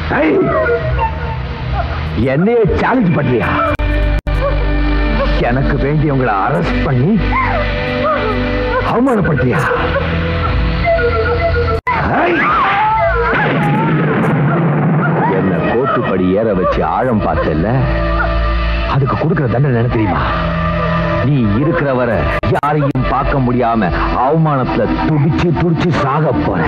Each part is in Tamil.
ஏய், என்னைய சேலஞ்ச் பண்றியா எனக்கு வேண்டியவங்களை அரெஸ்ட் பண்ணி அவமானப்படுத்தியா ஏய், என்ன கோட்டுப்படி ஏற வச்சு ஆழம் பார்த்தல்ல அதுக்கு கொடுக்கிற தண்டனை என்ன தெரியுமா நீ இருக்கிற வரை யாரையும் பார்க்க முடியாம அவமானத்துல துடிச்சு துடிச்சு சாக போற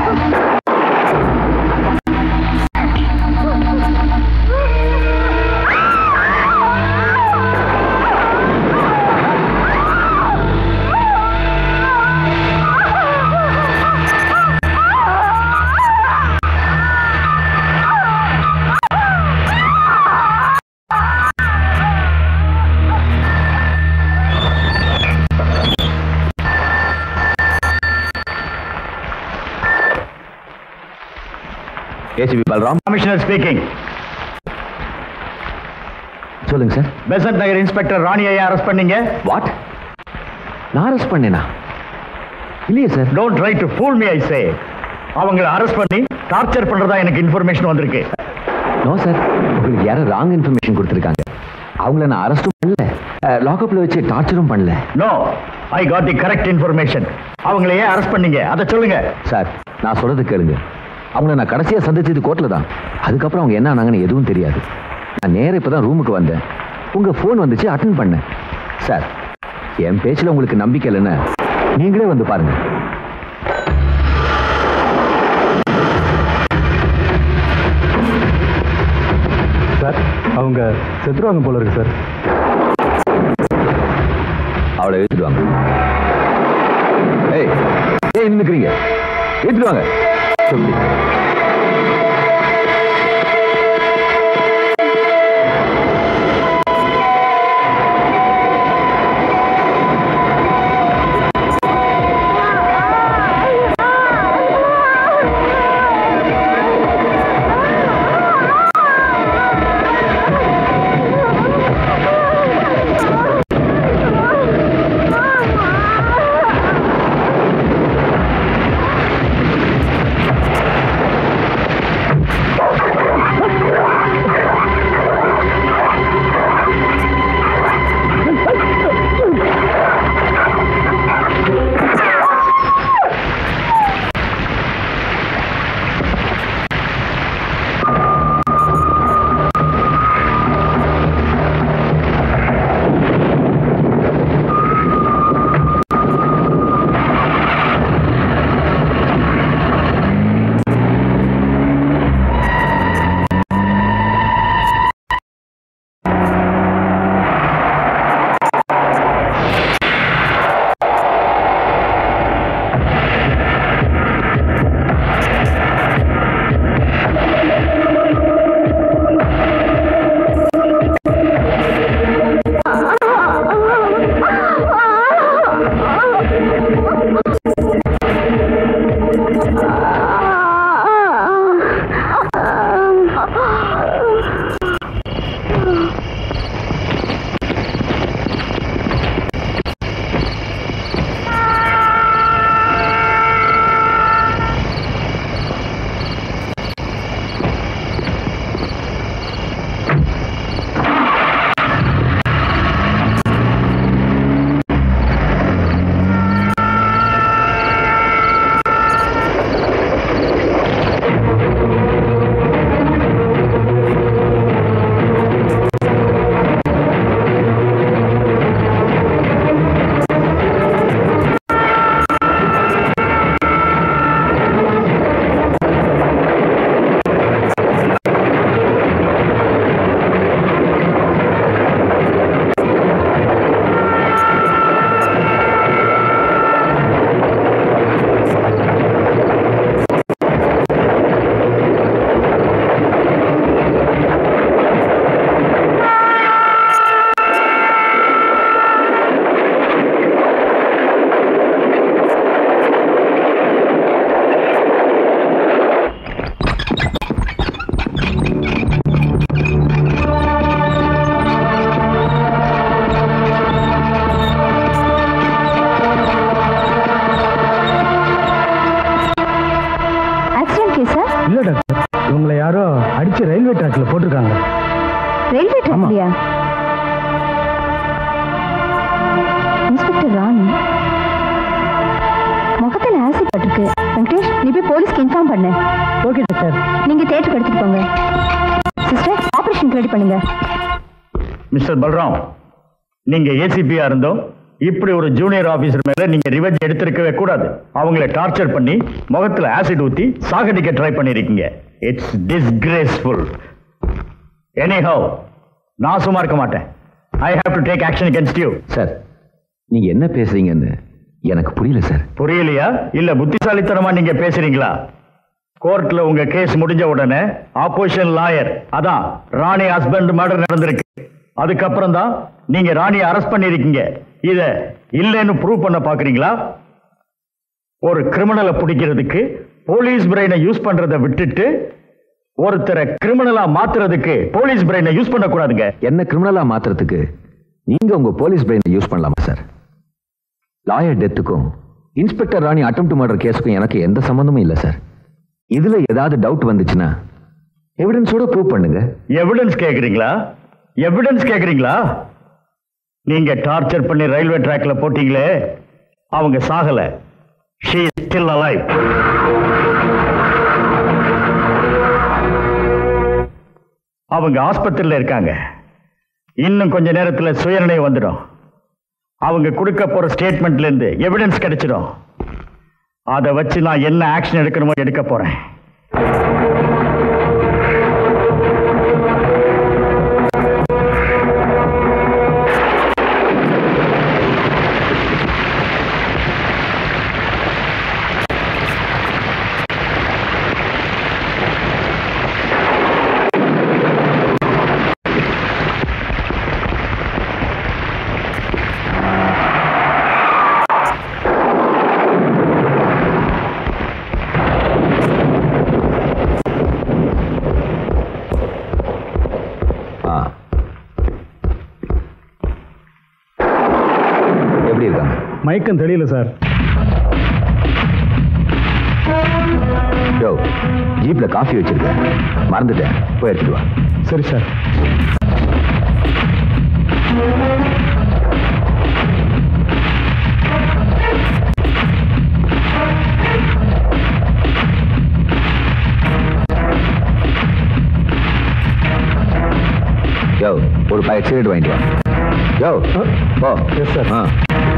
ஏசிபி பல்ராம் கமிஷனர் ஸ்பீக்கிங் சொல்லுங்க சார் பெசன்ட் நகர் இன்ஸ்பெக்டர் ராணியை அரெஸ்ட் பண்ணீங்க வாட் நான் அரெஸ்ட் பண்ணேனா இல்லையே sir don't try to fool me I say அவங்கள அரெஸ்ட் பண்ணி டார்ச்சர் பண்றதா எனக்கு இன்ஃபர்மேஷன் வந்திருக்கு நோ சார் உங்களுக்கு யாரும் ராங் இன்ஃபர்மேஷன் கொடுத்துருக்காங்க அவங்கள நான் அரெஸ்டும் பண்ணல லாக்அப்ல வச்சு டார்ச்சரும் பண்ணல no I got the correct information அவங்கள ஏன் அரெஸ்ட் பண்ணீங்க அதை சொல்லுங்க சார் நான் சொல்றது கேளுங்க அவங்கள நான் கடைசியா சந்திச்சது கோர்ட்ல தான் அதுக்கப்புறம் அவங்க என்ன ஆனாங்கன்னு எதுவும் தெரியாது நான் நேரா இப்பதான் ரூமுக்கு வந்தேன் உங்க ஃபோன் வந்துச்சு அட்டன் பண்ணேன் சார் என் பேச்சுல உங்களுக்கு நம்பிக்கை இல்லைன்னு நீங்களே வந்து பாருங்க சார் அவங்க செத்துருவாங்க போல இருக்கு சார் அவளை எடுத்துட்டு வாங்க ஏய் ஏய் நின்னுக்கிறீங்க எடுத்துட்டு வாங்க சொல்லி ஆ அடிச்சு ரயில்வே ட்ராக்ல போட்டிருக்காங்க ரயில்வே ட்ராக்லையா இன்ஸ்பெக்டர் ராணி முகத்துல ஆசிட் பட்டிருக்கு வெங்கடேஷ் நீ போய் போலீஸ்க்கு இன்ஃபார்ம் பண்ணு ஓகே டாக்டர் நீங்க தேட்டருக்கு எடுத்துட்டு போங்க சிஸ்டர் ஆபரேஷன் ரெடி பண்ணுங்க மிஸ்டர் பல்ராம் நீங்க ஏசிபியா இருந்தோம் இப்படி ஒரு ஜூனியர் ஆபீசர் மேல நீங்க ரிவெஞ்ச் எடுத்திருக்கவே கூடாது அவங்கள டார்ச்சர் பண்ணி முகத்துல ஆசிட் ஊத்தி சாகடிக்க ட்ரை பண்ணிருக்கீங்க இட்ஸ் டிஸ்கிரேஸ்ஃபுல் எனிஹவ் நான் சும்மா இருக்க மாட்டேன் I have to take action against you sir நீங்க என்ன பேசுறீங்கன்னு எனக்கு புரியல சார் புரியலையா இல்ல புத்திசாலித்தனமா நீங்க பேசுறீங்களா கோர்ட்ல உங்க கேஸ் முடிஞ்ச உடனே ஆப்போசிஷன் லாயர் அதான் ராணி ஹஸ்பண்ட் மர்டர் நடந்திருக்கு அதுக்கப்புறம் தான் நீங்க ராணியை அரெஸ்ட் பண்ணிருக்கீங்க இத இல்லைன்னு ப்ரூவ் பண்ண பாக்குறீங்களா ஒரு கிரிமினலை பிடிக்கிறதுக்கு போலீஸ் பிரெயினை யூஸ் பண்றதை விட்டுட்டு ஒருத்தரை கிரிமினலா மாத்துறதுக்கு போலீஸ் பிரெயினை யூஸ் பண்ணக்கூடாதுங்க என்ன கிரிமினலா மாத்துறதுக்கு நீங்க உங்க போலீஸ் பிரெயினை யூஸ் பண்ணலாமா சார் லாயர் டெத்துக்கும் இன்ஸ்பெக்டர் ராணி அட்டம் மர்டர் கேஸுக்கும் எனக்கு எந்த சம்பந்தமும் இல்லை சார் இதுல ஏதாவது டவுட் வந்துச்சுன்னா எவிடன்ஸோட ப்ரூவ் பண்ணுங்க எவிடன்ஸ் கேக்குறீங்களா எவிடன்ஸ் கேக்குறீங்களா நீங்க டார்ச்சர் பண்ணி ரயில்வே ட்ராக்ல போட்டீங்களே அவங்க சாகல ஷீ ஸ்டில் அலைவ் அவங்க ஆஸ்பத்திரியில இருக்காங்க இன்னும் கொஞ்ச நேரத்துல சுயநினைவு வந்துடும் அவங்க கொடுக்க போற ஸ்டேட்மெண்ட்ல இருந்து எவிடன்ஸ் கிடைச்சிடும் அதை வச்சு நான் என்ன ஆக்ஷன் எடுக்கணுமோ எடுக்க போறேன் ஆ எப்படி இருக்காங்க மயக்கம் தெரியல சார் யோ ஜீப்ல காஃபி வச்சிருக்கேன் மறந்துட்டேன் போய் எடுத்துட்டு வா சரி சார் யோ ஒரு பாக்கெட் சிகரெட் வாங்கிட்டு வா யோ போ எஸ் சார் ஆ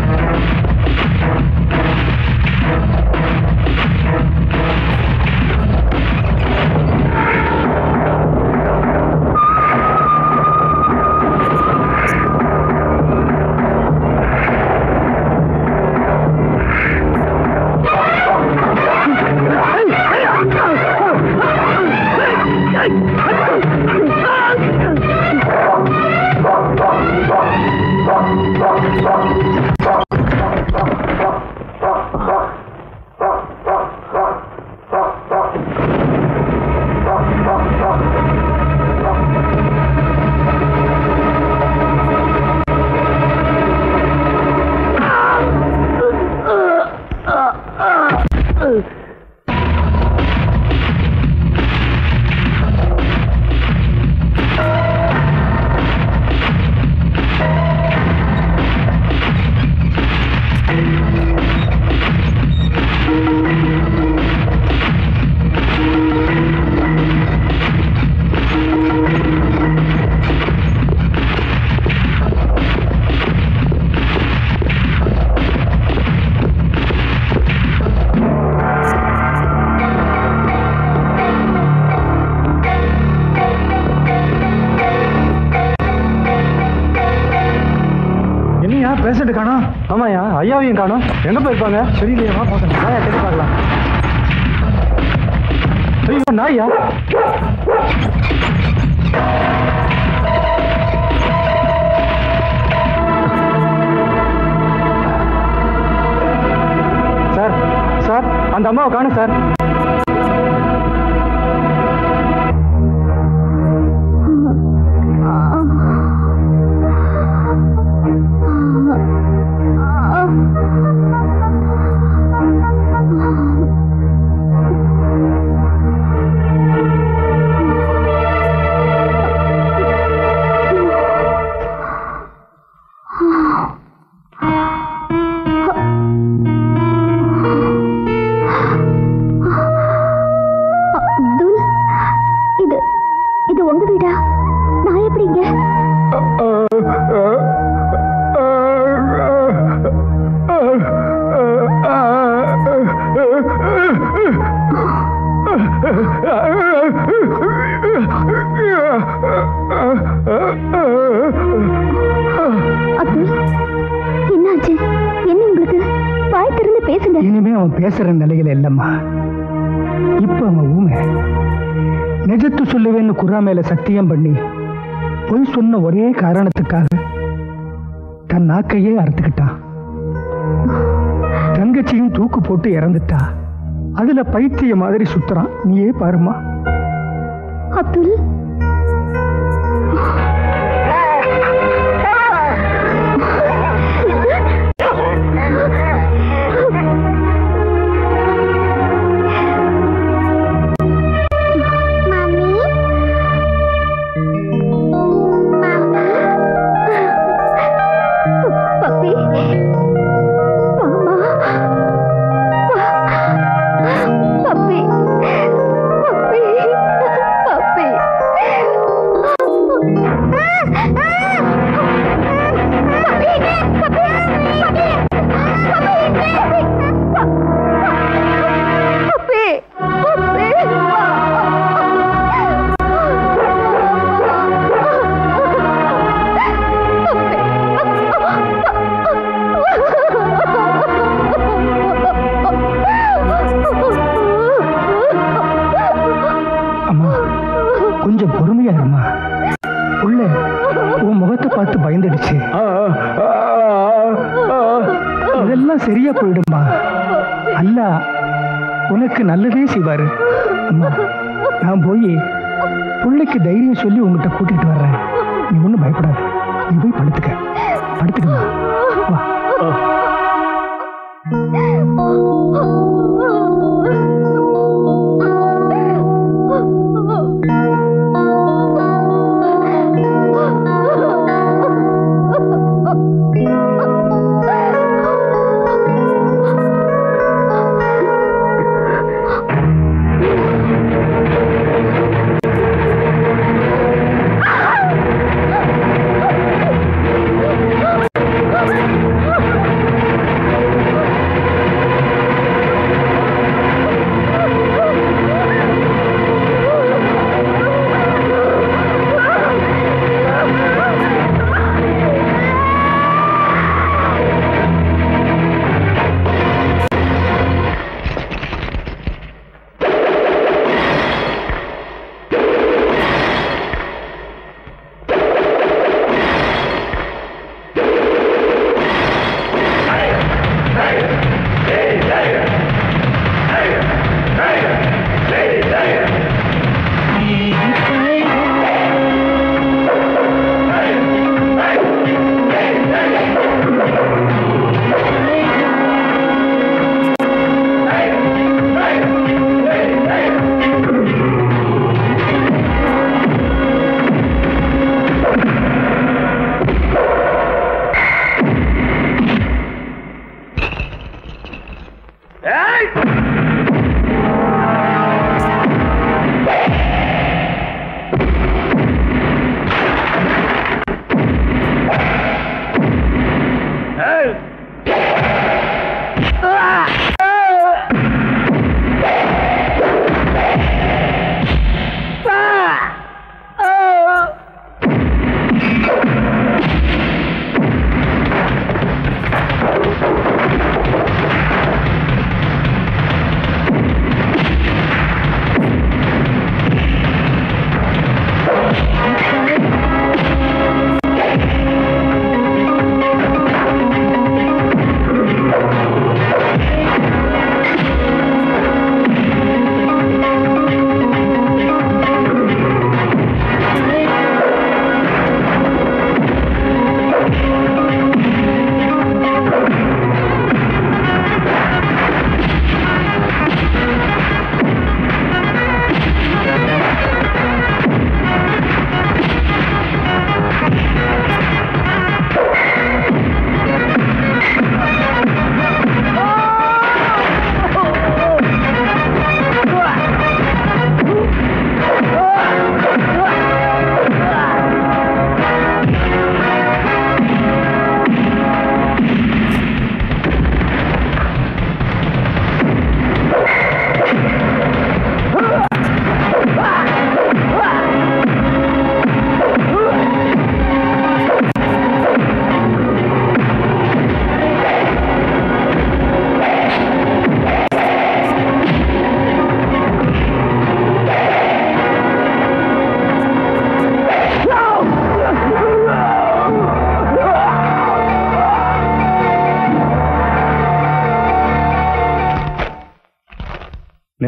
என்னையா பேஷண்ட் காணோம் ஆமாயா ஐயாவையும் காணோம் எங்க போயிருப்பாங்க தெரியலையா வா பார்க்கலாம் நாயா தேடி பார்க்கலாம் ஐயோ நாயா சார் சார் அந்த அம்மாவை காணும் சார் ஆ இது உங்க வீடா நான் எப்படி இங்க அப்துல் என்னாச்சு என்ன உங்களுக்கு வாய் திறந்து பேசுங்க இனிமே அவன் பேசுற நிலையில இல்லம்மா இப்ப அவன் ஊமை நிஜத்து சொல்லுவேன்னு குர்ரா மேல சத்தியம் பண்ணி பொய் சொன்ன ஒரே காரணத்துக்காக தன் நாக்கையே அறுத்துக்கிட்டான் தங்கச்சியும் தூக்கு போட்டு இறந்துட்டா அதுல பைத்திய மாதிரி சுத்துறான் நீயே பாருமா அப்துல் பப்பி மாமா பப்பி பப்பி பப்பி அம்மா கொஞ்சம் பொறுமையா இருமா உள்ள உன் முகத்தை பார்த்து பயந்துடுச்சு இதெல்லாம் சரியா போயிடுமா அல்ல உனக்கு நல்லதே செய்வாரு அம்மா நான் போய் பிள்ளைக்கு தைரியம் சொல்லி உங்ககிட்ட கூட்டிட்டு வர்றேன் நீ ஒன்றும் பயப்படாத நீ போய் படுத்துக்க படுத்துக்கம்மா வா ஆ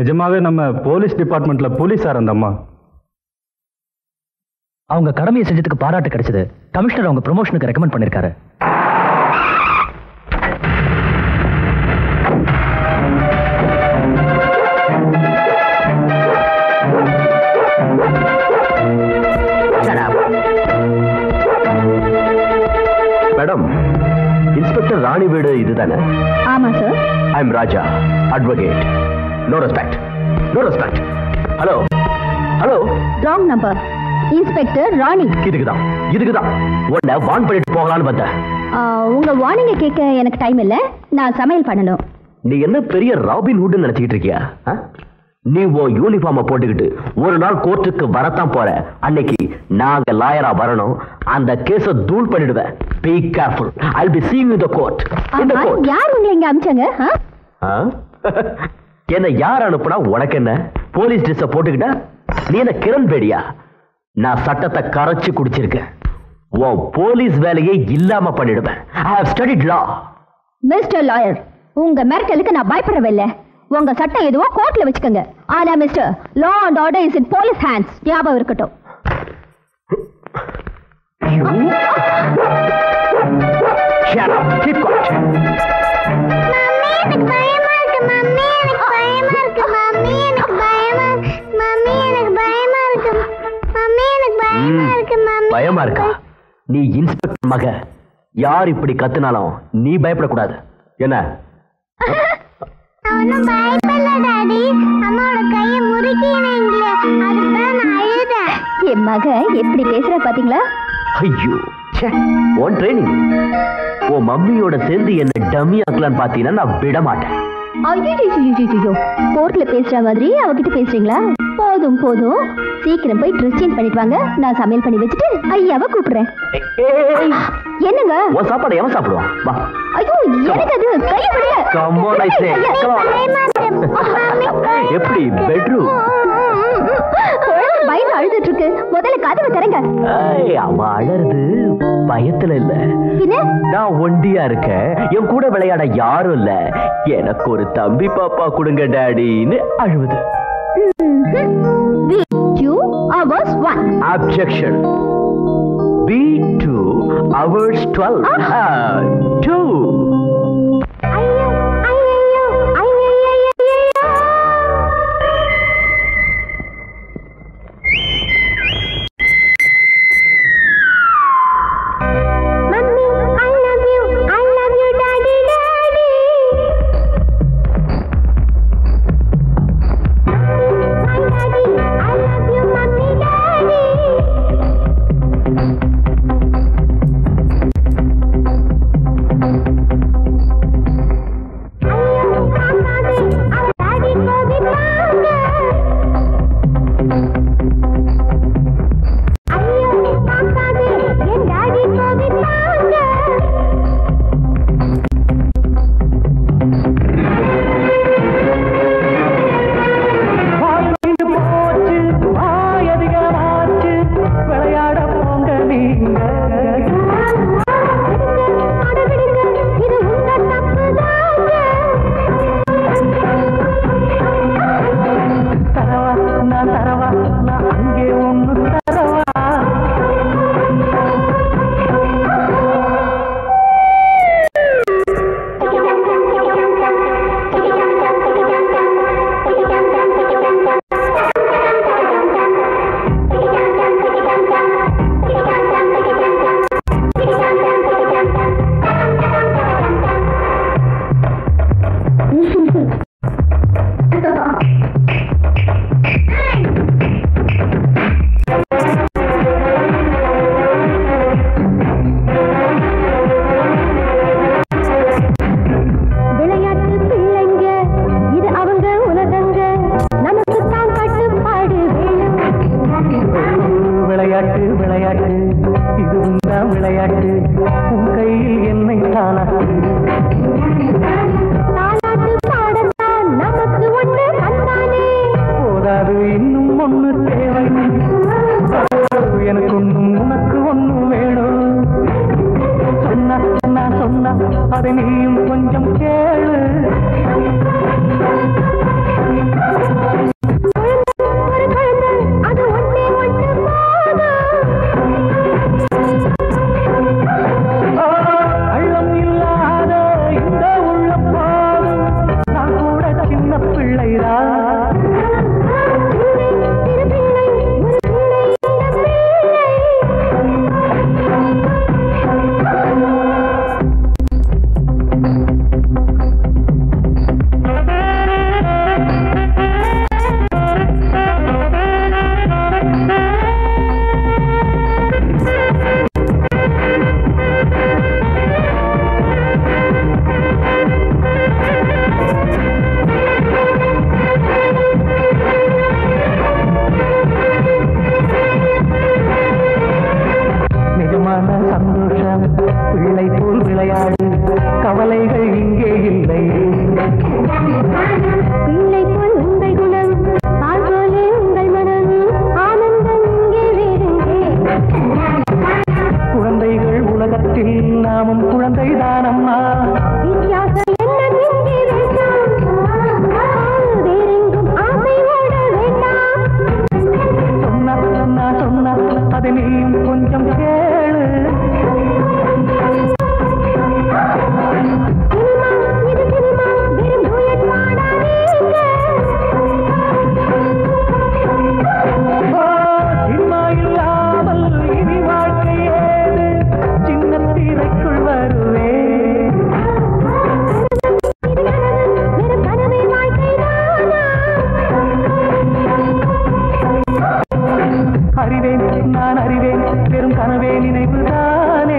நிஜமாவே நம்ம போலீஸ் டிபார்ட்மெண்ட்ல போலீஸார் அந்த அம்மா அவங்க கடமையை செஞ்சதுக்கு பாராட்டு கிடைச்சது கமிஷனர் அவங்க ப்ரொமோஷனுக்கு ரெக்கமெண்ட் பண்ணிருக்காரு மேடம் இன்ஸ்பெக்டர் ராணி வீடு இதுதானே ஆமா sir I am Raja advocate no respect no respect hello hello wrong number inspector Rani இதுக்கு தான் இதுக்கு தான் உன்னை வான் பண்ணிட்டு போகலான்னு பார்த்தேன் ஆ, உங்க வார்னிங்க கேட்க எனக்கு டைம் இல்ல நான் சமையல் பண்ணணும் நீ என்ன பெரிய ராபின் ஹுட்னு நினைச்சுக்கிட்டு இருக்கியா ஆ? நீ உன் யூனிஃபார்மை போட்டுக்கிட்டு ஒரு நாள் கோர்ட்டுக்கு வரத்தான் போற அன்னைக்கு நாங்க லாயரா வரணும் அந்த கேஸ தூள் பண்ணிடுவேன் be careful I be seeing you the court இந்த ஆமா, கோர்ட் யார் உங்களை இங்க அமிச்சாங்க ஆ? என்ன யார் அனுப்புனா உனக்கு என்ன போலீஸ் ட்ரெஸ் போட்டுக்கிட்டா நீ என்ன கிரண் பேடியா நான் சட்டத்தை கரைச்சு குடிச்சிருக்கேன் உன் போலீஸ் வேலையை இல்லாம பண்ணிடுவேன் I have studied law mister lawyer உங்க மிரட்டலுக்கு நான் பயப்படவே இல்ல உங்க சட்டம் எதுவோ கோர்ட்ல வச்சுக்கோங்க ஆனா mister law and order is in police hands ஞாபகம் இருக்கட்டும் Shut up. Keep quiet. எனக்கு பயமா இருக்கு மம்மி எனக்கு பயமா இருக்கு மம்மி எனக்கு பயமா மம்மி எனக்கு பயமா இருக்கு மம்மி எனக்கு பயமா இருக்கு மம்மி பயமா இருக்கா நீ இன்ஸ்பெக்டர் மக யார் இப்படி கத்துனாலும் நீ பயப்படக்கூடாது என்ன நான் ஒன்றும் பயப்படல டாடி அம்மாவோட கையை முறுக்கினீங்களே அதுதான் நான் அழுதேன் என் மக எப்படி பேசுற பாத்தீங்களா ஐயோ ச்சே உன் ட்ரைனிங் உன் மம்மியோட சேர்ந்து என்ன டம்மி ஆக்கலான்னு பாத்தீங்கன்னா நான் விட மாட்டேன் ஐயோ கோர்ட்ல பேசுற மாதிரி அவகிட்ட பேசுறீங்களா போதும் போதும் சீக்கிரம் போய் ட்ரெஸ் சேஞ்ச் பண்ணிட்டு வாங்க நான் சமையல் பண்ணி வச்சுட்டு ஐயாவை கூப்பிடுறேன் ஏய், என்னங்க உன் சாப்பாடு எவன் சாப்பிடுவான் வா ஐயோ எனக்கு அது கையை விடுங்க Come on, I say. Come on. எப்படி பெட்ரூம் குழந்தை பயந்து அழுதுட்டு இருக்கு முதல்ல கதவை திறங்க அவ அழறது பயத்துல இல்ல பின்ன நான் ஒண்டியா இருக்கேன் என் கூட விளையாட யாரும் இல்ல எனக்கு ஒரு தம்பி பாப்பா கொடுங்க டாடின்னு அழுவுது two hours one objection B two hours twelve two ஐயோ ஐயோ ஐயோ ஐயோ mummy I love you I love you daddy daddy I daddy I love you mummy daddy ஐயோ காக்காதே அவ டாடி கோபிப்பாங்க ஐயோ காக்காதே என் டாடி கோபிப்பாங்க விளையாட போங்க நீங்க அடவிடுங்க இது உங்க தப்புதாங்க தரவா நான் தரவா நான் அங்கே ஒன்று தரவா விளையாட்டு பிள்ளைங்க இது அவங்க உலகங்க நமக்கு தான் கட்டுப்பாடு வேணும் விளையாட்டு விளையாட்டு இது உண்டாம் விளையாட்டு உன் கையில் என்னை தானா தாலாட்டு பாடத்தான் நமக்கு ஒன்று தந்தானே போதாது இன்னும் ஒண்ணு தேவை எனக்கு ஒண்ணும் உனக்கு ஒண்ணும் வேணும் சொன்னா நான் சொன்னா அதை நீயும் கொஞ்சம் கேளு அதை நீயும் கொஞ்சம் கேளு சினிமா இல்லாமல் இனி வாழ்க்கை ஏது சின்ன திரைக்குள் வருவேன் அறிவேன் நான் அறிவேன் வெறும் கனவே நினைவுதானே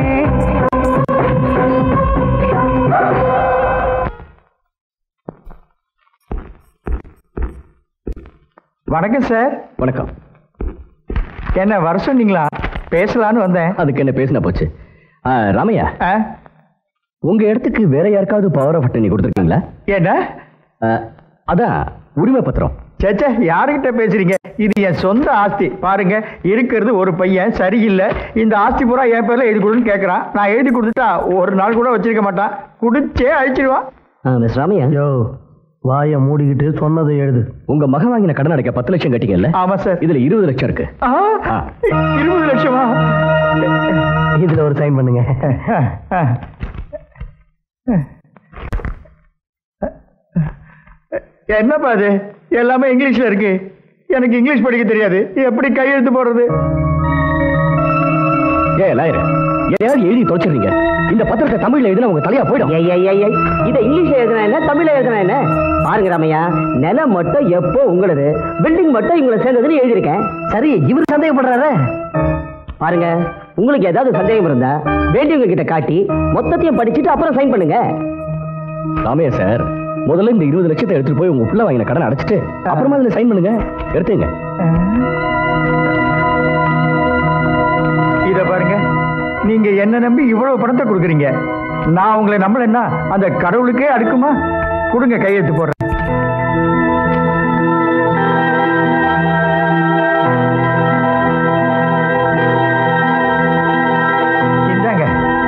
வணக்கம் சார் வணக்கம் என்ன வர சொன்னீங்களா பேசலான்னு வந்தேன் அதுக்கு என்ன பேசினா போச்சு ஆ, ராமையா ஆ, உங்க இடத்துக்கு வேற யாருக்காவது பவர் ஆஃப் அட்டர்னி கொடுத்துருக்கீங்களா என்ன ஆ, அதான் உரிமை பத்திரம் சேச்சே யாருக்கிட்ட பேசுறீங்க இது என் சொந்த ஆஸ்தி பாருங்க இருக்கிறது ஒரு பையன் சரியில்லை இந்த ஆஸ்தி பூரா என் பேர்ல எழுதி கொடுன்னு கேட்கறான் நான் எழுதி கொடுத்துட்டா ஒரு நாள் கூட வச்சிருக்க மாட்டான் குடிச்சே அழிச்சிடுவான் மிஸ் ராமையா யோ வாயை மூடிக்கிட்டு சொன்னதை எழுது உங்க மகன் வாங்கின கடன் அடைக்க பத்து லட்சம் கட்டிங்கல்ல ஆமா சார் இதுல இருபது லட்சம் இருக்கு ஆ, ஆ. இருபது லட்சமா இதுல ஒரு சைன் பண்ணுங்க என்னப்பா அது எல்லாமே இங்கிலீஷ்ல இருக்கு எனக்கு இங்கிலீஷ் படிக்க தெரியாது எப்படி கையெழுத்து போடுறது ஏ லாயர் எதையாவது எழுதி தொலைச்சிடுறீங்க இந்த பத்திரத்தை தமிழ்ல எழுதினா உங்க தலையா போயிடும் ஐய், ஐய், ஐய், ஐய். இதை இங்கிலீஷ்ல எழுதுனா என்ன தமிழ்ல எழுதுனா என்ன பாருங்க ராமையா நிலம் மட்டும் எப்போ உங்களது பில்டிங் மட்டும் இவங்களை சேர்ந்ததுன்னு எழுதியிருக்கேன் சரி இவர் சந்தேகப்படுறாரு பாருங்க உங்களுக்கு ஏதாவது சந்தேகம் இருந்தா வேண்டியவங்க கிட்ட காட்டி மொத்தத்தையும் படிச்சுட்டு அப்புறம் சைன் பண்ணுங்க ராமையா சார் முதல்ல இந்த இருபது லட்சத்தை எடுத்துட்டு போய் உங்க புள்ள வாங்கின கடன் அடைச்சிட்டு அப்புறமா இதுல சைன் பண்ணுங்க எடுத்துங்க இத பாருங்க நீங்க என்ன நம்பி இவ்வளவு பணத்தை கொடுக்குறீங்க நான் உங்களை நம்பலன்னா அந்த கடவுளுக்கே அடுக்குமா கொடுங்க கையெழுத்து போடுறேன் இந்தாங்க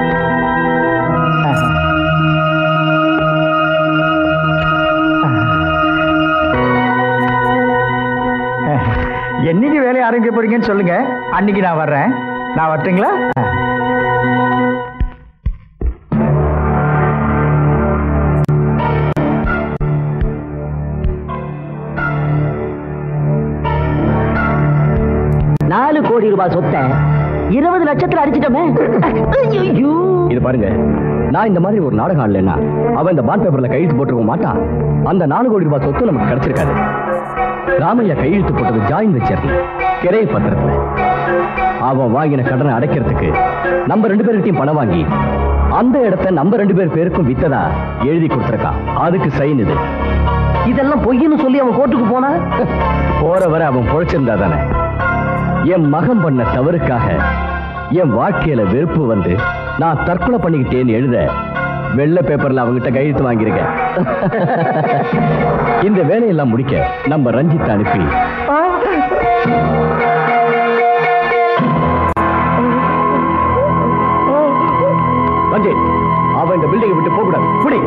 என்னைக்கு வேலையை ஆரம்பிக்க போறீங்கன்னு சொல்லுங்க அன்னைக்கு நான் வர்றேன் நான் வரட்டுங்களா நாலு கோடி ரூபாய் சொத்தை இருபது லட்சத்துல அடிச்சிட்டோமே ஐயோ இது பாருங்க நான் இந்த மாதிரி ஒரு நாடகம் ஆடலைன்னா அவன் இந்த பாண்ட் பேப்பர்ல கையெழுத்து போட்டுருக்க மாட்டான் அந்த நாலு கோடி ரூபாய் சொத்து நமக்கு கிடைச்சிருக்காது ராமையா கையெழுத்து போட்டது ஜாயின் வச்சிருந்த கிரை பத்திரத்துல அவன் வாங்கின கடனை அடைக்கிறதுக்கு நம்ம ரெண்டு பேர்கிட்டயும் பணம் வாங்கி அந்த இடத்த நம்ம ரெண்டு பேர் பேருக்கும் வித்ததா எழுதி கொடுத்துருக்கான் அதுக்கு சைன் இது இதெல்லாம் பொய்ன்னு சொல்லி அவன் கோர்ட்டுக்கு போனா போற வரை அவன் பொழைச்சிருந்தா தானே என் மகன் பண்ண தவறுக்காக என் வாழ்க்கையில வெறுப்பு வந்து நான் தற்கொலை பண்ணிக்கிட்டேன்னு எழுத வெள்ளை பேப்பர்ல அவங்கிட்ட கையெழுத்து வாங்கியிருக்கேன் இந்த வேலையெல்லாம் முடிக்க நம்ம ரஞ்சித் அனுப்பி ரஞ்சித் அவன் இந்த பில்டிங்கை விட்டு போக கூடாது குடி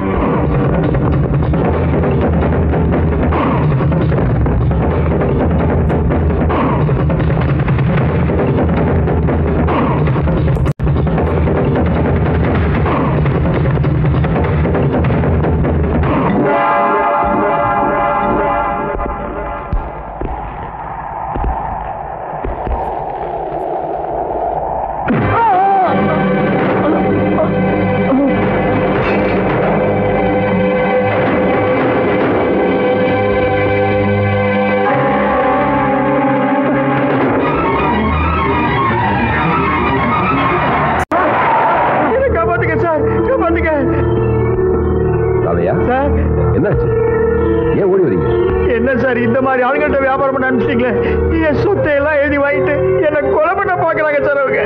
என்னை காப்பாத்துங்க சார் காப்பாத்துங்க ராமையா சார் என்னாச்சு ஏன் ஓடி வரீங்க என்ன சார் இந்த மாதிரி ஆளுங்கள்ட்ட வியாபாரம் பண்ண அனுப்பிச்சிட்டீங்களே என் சொத்தை எல்லாம் எழுதி வாங்கிட்டு என்னை கொலை பண்ண பாக்குறாங்க சார் அவங்க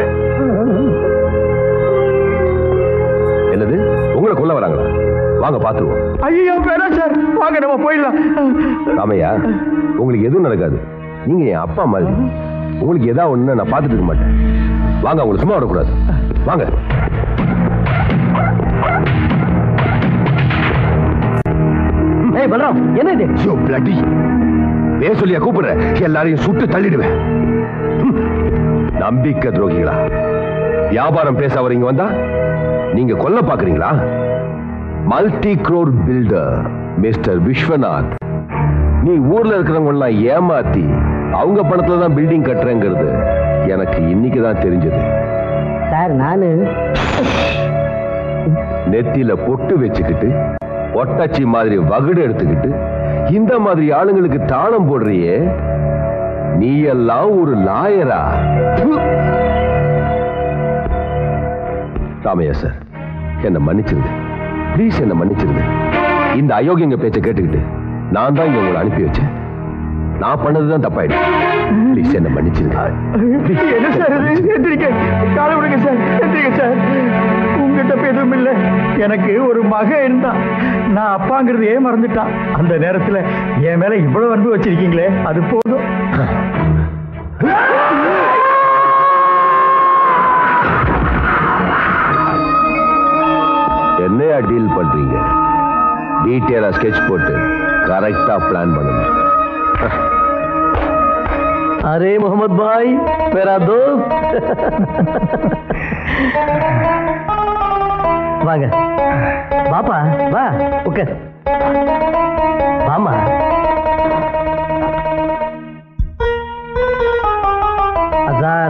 என்னது உங்களை கொல்ல வராங்களா வாங்க பாத்துருவோம் ஐயோ வேணாம் சார் வாங்க நம்ம போயிடலாம் ராமையா உங்களுக்கு எதுவும் நடக்காது நீங்க என் அப்பா மாதிரி உங்களுக்கு ஏதாவது ஒண்ணு நான் பார்த்துட்டு இருக்க மாட்டேன் வாங்க உங்களை சும்மா விடக்கூடாது வாங்க ஏய் பலராம் என்ன இது யோ பிளட்டி பேர் சொல்லியா கூப்பிடுற எல்லாரையும் சுட்டு தள்ளிடுவேன் ம். நம்பிக்கை துரோகிகளா வியாபாரம் பேச வரீங்க வந்தா நீங்க கொல்ல பாக்குறீங்களா multi crore builder mister Viswanath நீ ஊர்ல இருக்கிறவங்க எல்லாம் ஏமாத்தி அவங்க பணத்துல தான் பில்டிங் கட்டுறேங்கிறது எனக்கு இன்னைக்கு தான் தெரிஞ்சது சார் நானு நெத்தியில பொட்டு வச்சுக்கிட்டு ஒட்டச்சி மாதிரி வகுடு எடுத்துக்கிட்டு இந்த மாதிரி ஆளுங்களுக்கு தாளம் போடுறியே நீ எல்லாம் ஒரு லாயரா ப்பு. ராமையா சார் என்ன மன்னிச்சிருங்க ப்ளீஸ் என்ன மன்னிச்சிருங்க இந்த அயோக்கியங்க பேச்சை கேட்டுக்கிட்டு நான் தான் இங்க உங்களை அனுப்பி வச்சேன் நான் பண்ணதுதான் தப்பாயிடுச்சு ப்ளீஸ் என்ன மன்னிச்சிருங்க என்ன சார் இது எந்திரிக்க காலை விடுங்க சார் எந்திரிக்க சார் உங்ககிட்ட இப்ப எதுவும் இல்லை எனக்கு ஒரு மகன் இருந்தான் நான் அப்பாங்கிறது ஏன் மறந்துட்டான் அந்த நேரத்துல என் மேல இவ்வளவு அன்பு வச்சிருக்கீங்களே அது போதும் என்னையா டீல் பண்றீங்க டீட்டெயிலா ஸ்கெட்ச் போட்டு கரெக்டா பிளான் பண்ணணும் அரே முகமது பாய் மேரா தோஸ்த் வாங்க பாப்பா வா உட்கார் வாமா அசார்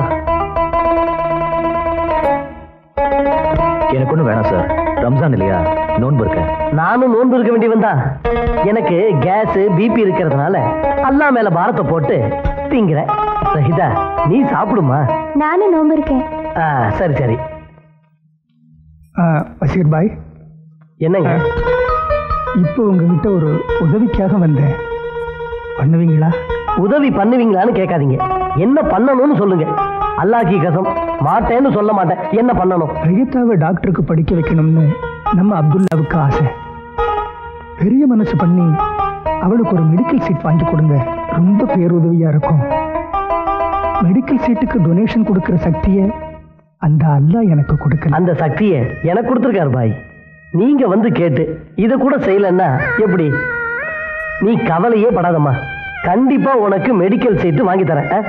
எனக்கு ஒன்றும் வேணாம் சார் ரம்ஜான் இல்லையா நோன்பு இருக்கேன் நானும் நோன்பு இருக்க வேண்டி வந்தா எனக்கு கேஸ் பிபி இருக்கிறதுனால அல்லா மேல பாரத்தை போட்டு திங்கிறேன் சஹிதா நீ சாப்பிடுமா நானும் நோம்பு இருக்கேன் ஆ, சரி சரி ஆ, பஷீர் பாய் என்னங்க இப்போ உங்ககிட்ட ஒரு உதவிக்காக வந்தேன் பண்ணுவீங்களா உதவி பண்ணுவீங்களான்னு கேட்காதீங்க என்ன பண்ணணும்னு சொல்லுங்க அல்லாஹ்கி கசம் மாட்டேன்னு சொல்ல மாட்டேன் என்ன பண்ணணும் ரயத்தாவை டாக்டருக்கு படிக்க வைக்கணும்னு நம்ம அப்துல்லாவுக்கு ஆசை பெரிய மனசு பண்ணி அவளுக்கு ஒரு மெடிக்கல் சீட் வாங்கி கொடுங்க ரொம்ப பேருதவியா இருக்கும் மெடிக்கல் சீட்டுக்கு டொனேஷன் கொடுக்கிற சக்தியை அந்த அல்லாஹ் எனக்கு கொடுக்கல அந்த சக்தியை எனக்கு கொடுத்துருக்காரு பாய் நீங்க வந்து கேட்டு இதை கூட செய்யலன்னா எப்படி நீ கவலையே படாதம்மா கண்டிப்பா உனக்கு மெடிக்கல் சீட்டு வாங்கி தரேன் ஆ?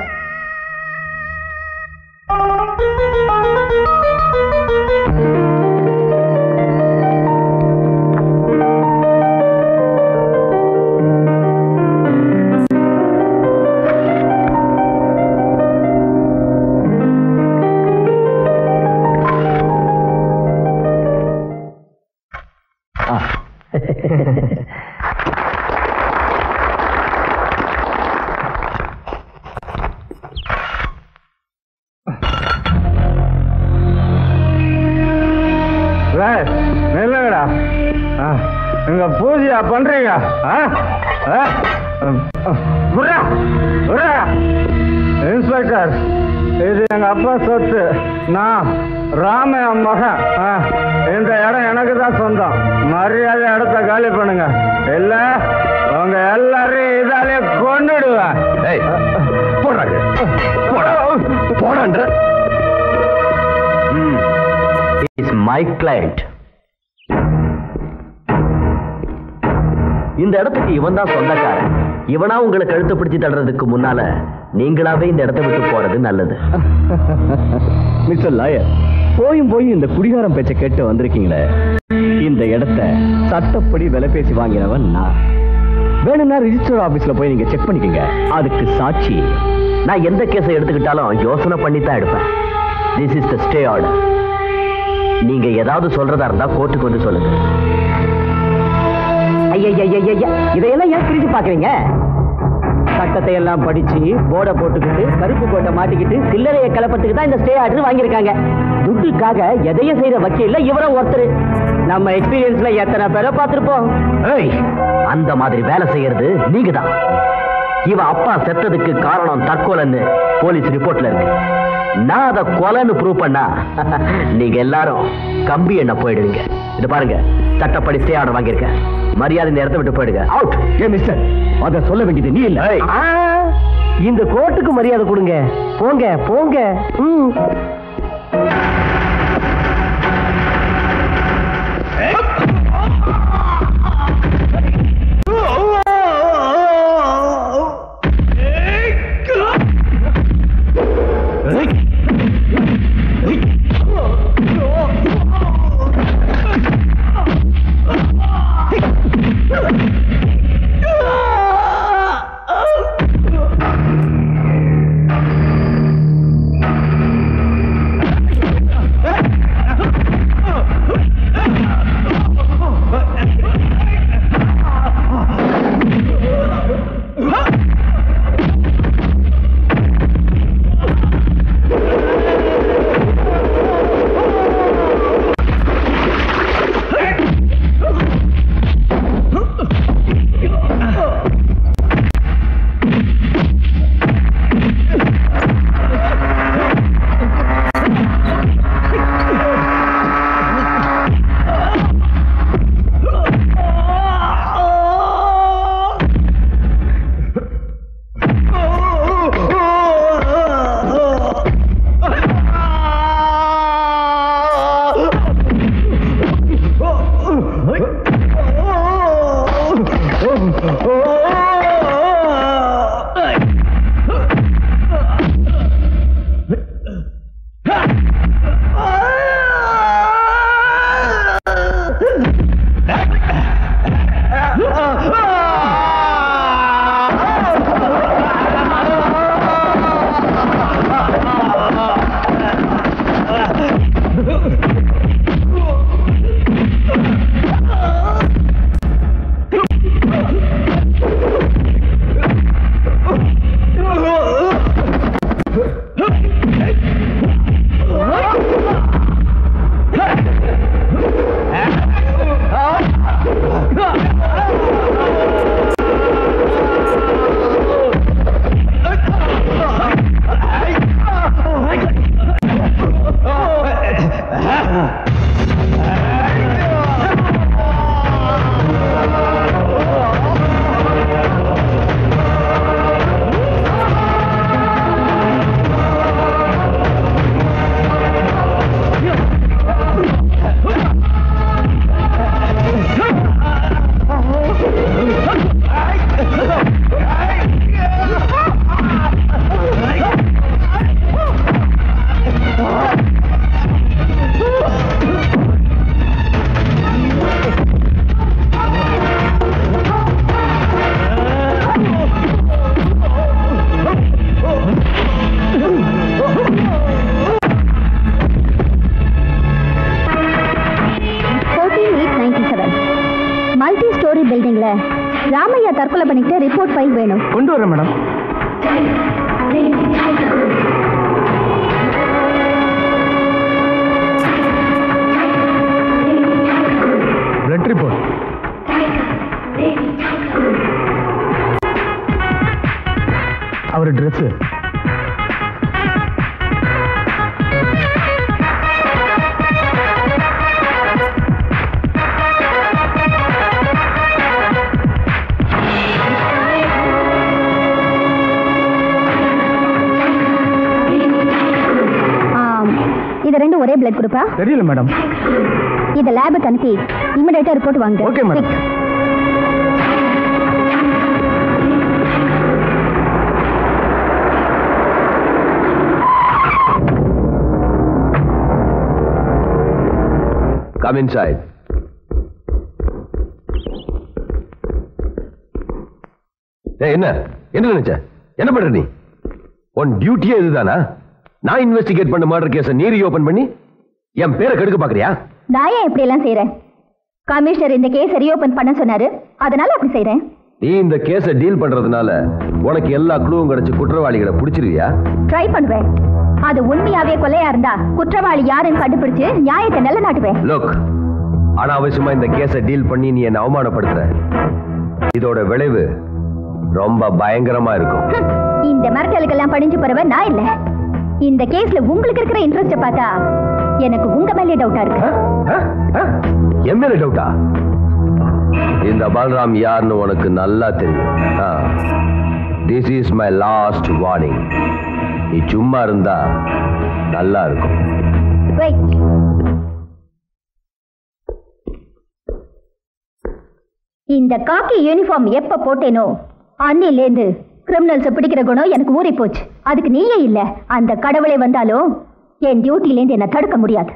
நில்லுங்கடா ஆ, இங்க பூஜையா பண்றீங்க ஆ? ஆ? ம், விட்றா, விட்றா. இன்ஸ்பெக்டர் இது எங்க அப்பா சொத்து நான் ராமையா மகன் ஆ, இந்த இடம் எனக்கு தான் சொந்தம் மரியாதை இடத்த காலி பண்ணுங்க இல்ல உங்க எல்லாரையும் இதாலே கொண்டுடுவேன் ஏய், போடுறாங்க போடா போடான்ற இஸ் மை கிளைண்ட் இந்த இடத்துக்கு இவன் தான் சொந்தக்காரன் இவனா உங்களை கழுத்தை பிடிச்சு தள்ளுறதுக்கு முன்னால நீங்களாவே இந்த இடத்தை விட்டு போறது நல்லது மிஸ்டர் லாயர் போயும் போய் இந்த குடிகாரம் பேச்சை கேட்டு வந்திருக்கீங்களே இந்த இடத்த சட்டப்படி விலை பேசி வாங்கினவன் நான் வேணும்னா ரிஜிஸ்டர் ஆபீஸ்ல போய் நீங்க செக் பண்ணிக்கங்க அதுக்கு சாட்சி நான் எந்த கேஸை எடுத்துக்கிட்டாலும் யோசனை பண்ணி தான் எடுப்பேன் this is the stay order நீங்க ஏதாவது சொல்றதா இருந்தா கோர்ட்டுக்கு வந்து சொல்லுங்க ஐயா இதையெல்லாம் ஏன் கிழிச்சு பாக்குறீங்க சட்டத்தை எல்லாம் படிச்சு போர்டை போட்டுக்கிட்டு கருப்பு கோட்டை மாட்டிக்கிட்டு சில்லறையை கலப்பத்துக்கு தான் இந்த ஸ்டே ஆர்டர் வாங்கியிருக்காங்க துட்டுக்காக எதையும் செய்யற வக்கீல்ல இவரும் ஒருத்தர் நம்ம எக்ஸ்பீரியன்ஸ்ல எத்தனை பேரை பார்த்திருப்போம் ஏய், அந்த மாதிரி வேலை செய்யறது நீங்க தான் இவ அப்பா செத்ததுக்கு காரணம் தற்கொலைன்னு போலீஸ் ரிப்போர்ட்ல இருக்கு நான் அதை கொலைன்னு ப்ரூவ் பண்ணா நீங்க எல்லாரும் கம்பி எண்ண போயிடுவீங்க இது பாருங்க சட்டப்படி ஸ்டே ஆர்டர் வாங்கியிருக்கேன் மரியாதை இந்த இடத்த விட்டு போயிடுங்க அவுட் ஏ மிஸ்டர் அதை சொல்ல வேண்டியது நீ இல்ல ஆ, இந்த கோர்ட்டுக்கு மரியாதை கொடுங்க போங்க போங்க ம். ஏய் எலக்ட்ரானிக் ரிப்போர்ட் ஃபைல் வேணும் கொண்டு வரேன் மேடம் பிளட் ரிப்போர்ட் அவர் ட்ரெஸ் ஆம், இது ரெண்டும் ஒரே பிளட் குரூப்பா தெரியல மேடம் இதை லேபுக்கு அனுப்பி இமிடியேட்டா ரிப்போர்ட் வாங்க Okay, madam. Quick. Come inside ஏய் என்ன என்ன நினைச்ச என்ன பண்ற நீ உன் டியூட்டியே இதுதானா நான் இன்வெஸ்டிகேட் பண்ண மர்டர் கேஸை நீ ஓபன் பண்ணி என் பேரை கெடுக்க பாக்குறியா நான் ஏன் இப்படி எல்லாம் செய்யறேன் கமிஷனர் இந்த கேஸ் ரீஓபன் பண்ண சொன்னாரு அதனால அப்படி செய்றேன் நீ இந்த கேஸை டீல் பண்றதுனால உனக்கு எல்லா குழுவும் கிடைச்சு குற்றவாளிகளை பிடிச்சிருவியா ட்ரை பண்ணுவேன் அது உண்மையாவே கொலையா இருந்தா குற்றவாளி யாருன்னு கண்டுபிடிச்சு நியாயத்தை நிலைநாட்டுவேன் லுக் அனாவசியமா இந்த கேஸை டீல் பண்ணி நீ என்ன அவமானப்படுத்துற இதோட விளைவு ரொம்ப பயங்கரமா இருக்கும் ஹம், இந்த மிரட்டலுக்கெல்லாம் படிஞ்சு போறவ நான் இல்ல இந்த கேஸ்ல உங்களுக்கு இருக்கிற இன்ட்ரெஸ்ட் பார்த்தா எனக்கு உங்க மேலே டவுட்டா இருக்கு என் மேல டவுட்டா இந்த பல்ராம் யாருன்னு உனக்கு நல்லா தெரியும் this is my last warning நீ சும்மா இருந்தா நல்லா இருக்கும் Wait. இந்த காக்கி யூனிஃபார்ம் எப்ப போட்டேனோ அன்னிலேந்து கிரிமினல்ஸ் பிடிக்கிற குணம் எனக்கு ஊறி போச்சு அதுக்கு நீயே இல்ல அந்த கடவுளே வந்தாலும் என் டியூட்டிலேருந்து என்ன தடுக்க முடியாது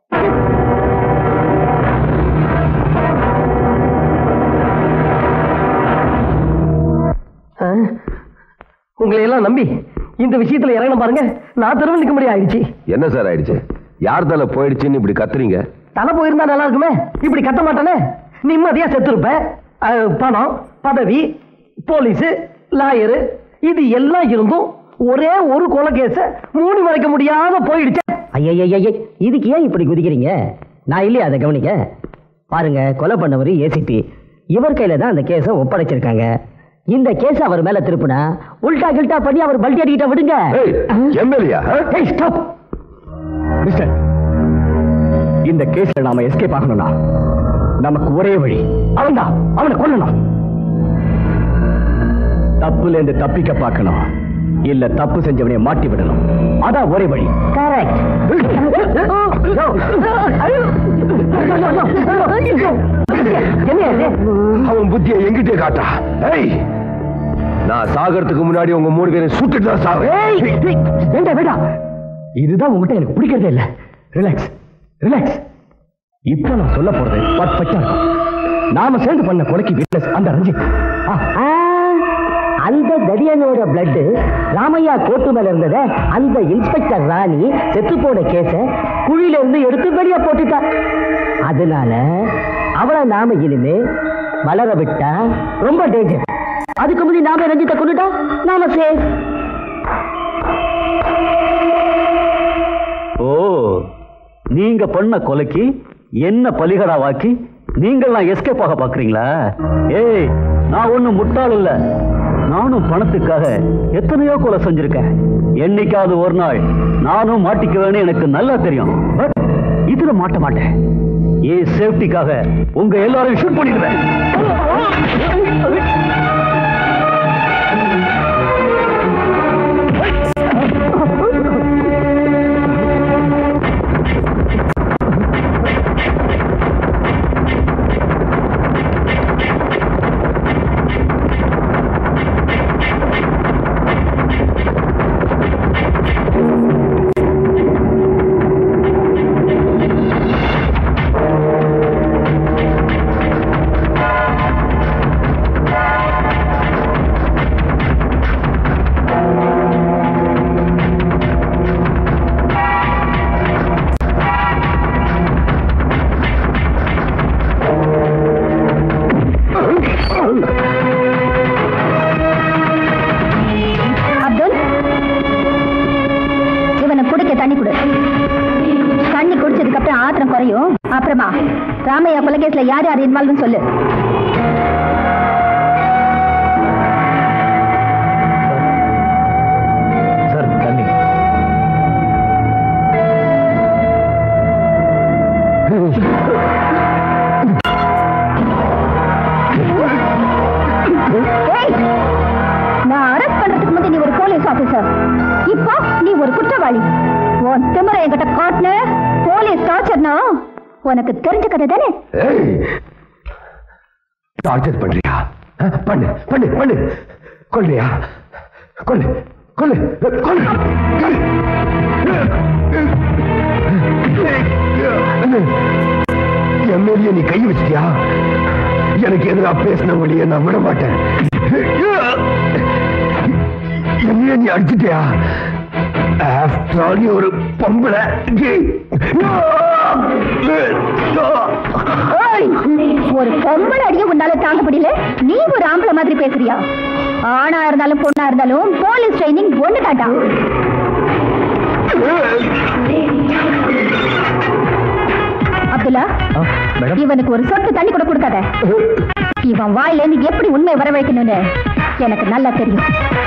உங்களை எல்லாம் நம்பி இந்த விஷயத்துல இறங்கணும் பாருங்க நான் தெருவில் நிற்க முடியாது ஆயிடுச்சு என்ன சார் ஆயிடுச்சு யார் தலை போயிடுச்சுன்னு இப்படி கத்துறீங்க தலை போயிருந்தா நல்லா இருக்குமே இப்படி கத்த மாட்டானே நிம்மதியா செத்துருப்ப அஹ், பணம் பதவி போலீஸ் லாயரு இது எல்லாம் இருந்தும் ஒரே ஒரு கொலை கேஸ மூடி மறைக்க முடியாத போயிடுச்சு ஐயய்ய இதுக்கு ஏன் இப்படி குதிக்கிறீங்க நான் இல்லையா அதை கவனிக்க பாருங்க கொலை பண்ணவர் ஏசிபி இவர் கையில தான் அந்த கேஸை ஒப்படைச்சிருக்காங்க இந்த கேஸ் அவர் மேல திருப்புனா உல்டா கில்டா பண்ணி அவர் பல்டி அடிக்கிட்ட விடுங்க எம்எல்ஏயா ஏய் ஸ்டாப் மிஸ்டர் இந்த கேஸ்ல நாம எஸ்கேப் ஆகணும்னா நமக்கு ஒரே வழி அவன்தான் அவனை கொல்லணும் தப்புல இருந்து தப்பிக்க பார்க்கணும் இல்ல தப்பு செஞ்சவனை மாட்டி விடணும் அதான் ஒரே வழி அவன் புத்தியை எங்கிட்டே காட்டா ஏய் நான் சாகறதுக்கு முன்னாடி உங்க மூணு பேரை சுட்டுட்டு தான் சாவேன் வேண்டாம் வேண்டாம் இதுதான் உங்ககிட்ட எனக்கு பிடிக்கிறதே இல்ல ரிலாக்ஸ் ரிலாக்ஸ் இப்போ நான் சொல்ல போறது பர்ஃபெக்டா இருக்கும் நாம சேர்ந்து பண்ண கொலைக்கு விட்னஸ் அந்த ரஞ்சித் ஆ, ஆ, அந்த தடியனோட பிளட் ராமையா கோட்டு மேல இருந்தத அந்த இன்ஸ்பெக்டர் ராணி செத்து போன கேஸ குழியில இருந்து எடுத்து வெளியே போட்டுட்டா அதனால அவளை நாம இனிமே வளர விட்டா ரொம்ப டேஞ்சர் அதுக்கு முந்தி நாம ரஞ்சித்தை கொண்டுட்டா நாம சேஃப் ஓ நீங்க பண்ண கொலைக்கு என்ன பலிகடாவாக்கி நீங்கள்லாம் எஸ்கேப் ஆக பாக்குறீங்களா ஏய் நான் ஒண்ணும் முட்டாள் இல்ல நானும் பணத்துக்காக எத்தனையோ கொலை செஞ்சிருக்கேன் என்னைக்காவது ஒரு நாள் நானும் மாட்டிக்குவேன்னு எனக்கு நல்லா தெரியும் பட் இதுல மாட்ட மாட்டேன் ஏ சேஃப்டிக்காக உங்க எல்லாரையும் ஷூட் பண்ணிடுவேன் தண்ணி கொடு தண்ணி குடிச்சதுக்கு அப்புறம் ஆத்திரம் குறையும் அப்புறமா ராமையா கொலைகேஸ்ல யார் யார் இன்வால்வ்னு சொல்லு சார் தண்ணி ஏய்! நான் அரெஸ்ட் பண்றதுக்கு முந்தைய நீ ஒரு போலீஸ் ஆபீசர் இப்போ நீ ஒரு குற்றவாளி உன் திமிர என்கிட்ட காட்டுன போலீஸ் டார்ச்சர்னா உனக்கு தெரிஞ்ச கதை தானே டார்ச்சர் பண்றியா அஹ், பண்ணு பண்ணு பண்ணு கொல்றியா கொல்லு கொல்லு கொல்லு என் மேலேயே நீ கை வச்சிட்டியா எனக்கு எதிராக பேசினவங்களையே நான் விட மாட்டேன் என்னைய நீ அடிச்சிட்டியா ஆஃப்டர் ஆல் நீ ஒரு பொம்பளை ஏய்! ஒரு பொம்பளை அடிய உன்னால தாங்க முடியல நீ ஒரு ஆம்பளை மாதிரி பேசுறியா ஆணா இருந்தாலும் பொண்ணா இருந்தாலும் போலீஸ் ட்ரைனிங் ஒண்ணு தாட்டா அப்துல்லா மேடம் இவனுக்கு ஒரு சொட்டு தண்ணி கூட கொடுக்காத இவன் வாயில இருந்து எப்படி உண்மை வரவழைக்கணும்னு எனக்கு நல்லா தெரியும்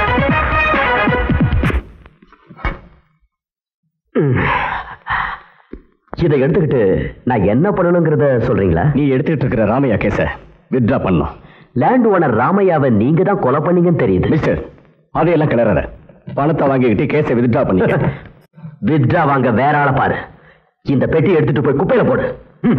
இதை எடுத்துக்கிட்டு நான் என்ன பண்ணணுங்கிறத சொல்றீங்களா நீ எடுத்துக்கிட்டு இருக்கிற ராமையா கேஸ வித்ட்ரா பண்ணும் லேண்ட் ஓனர் ராமையாவை நீங்க தான் கொலை பண்ணீங்கன்னு தெரியுது மிஸ்டர் அதையெல்லாம் கிளறாத பணத்தை வாங்கிக்கிட்டு கேஸை வித்ட்ரா பண்ணிக்க வித்ரா வாங்க வேற ஆளை பாரு இந்த பெட்டி எடுத்துட்டு போய் குப்பையில போடு ம்.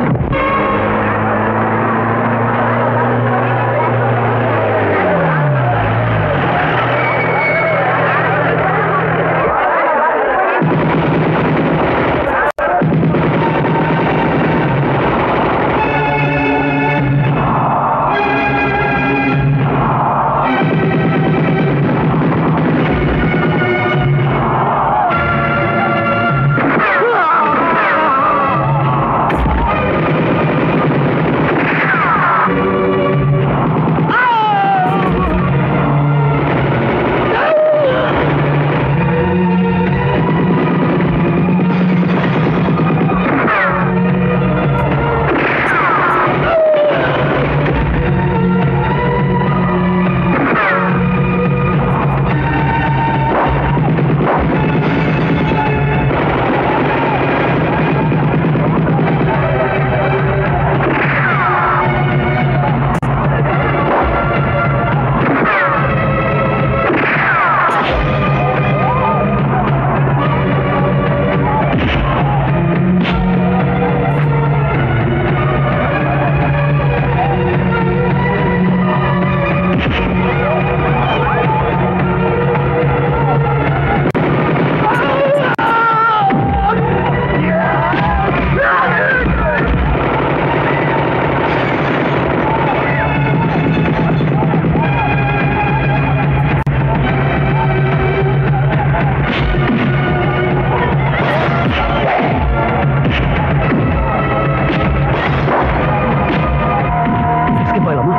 Skip ஆயிடலாமா?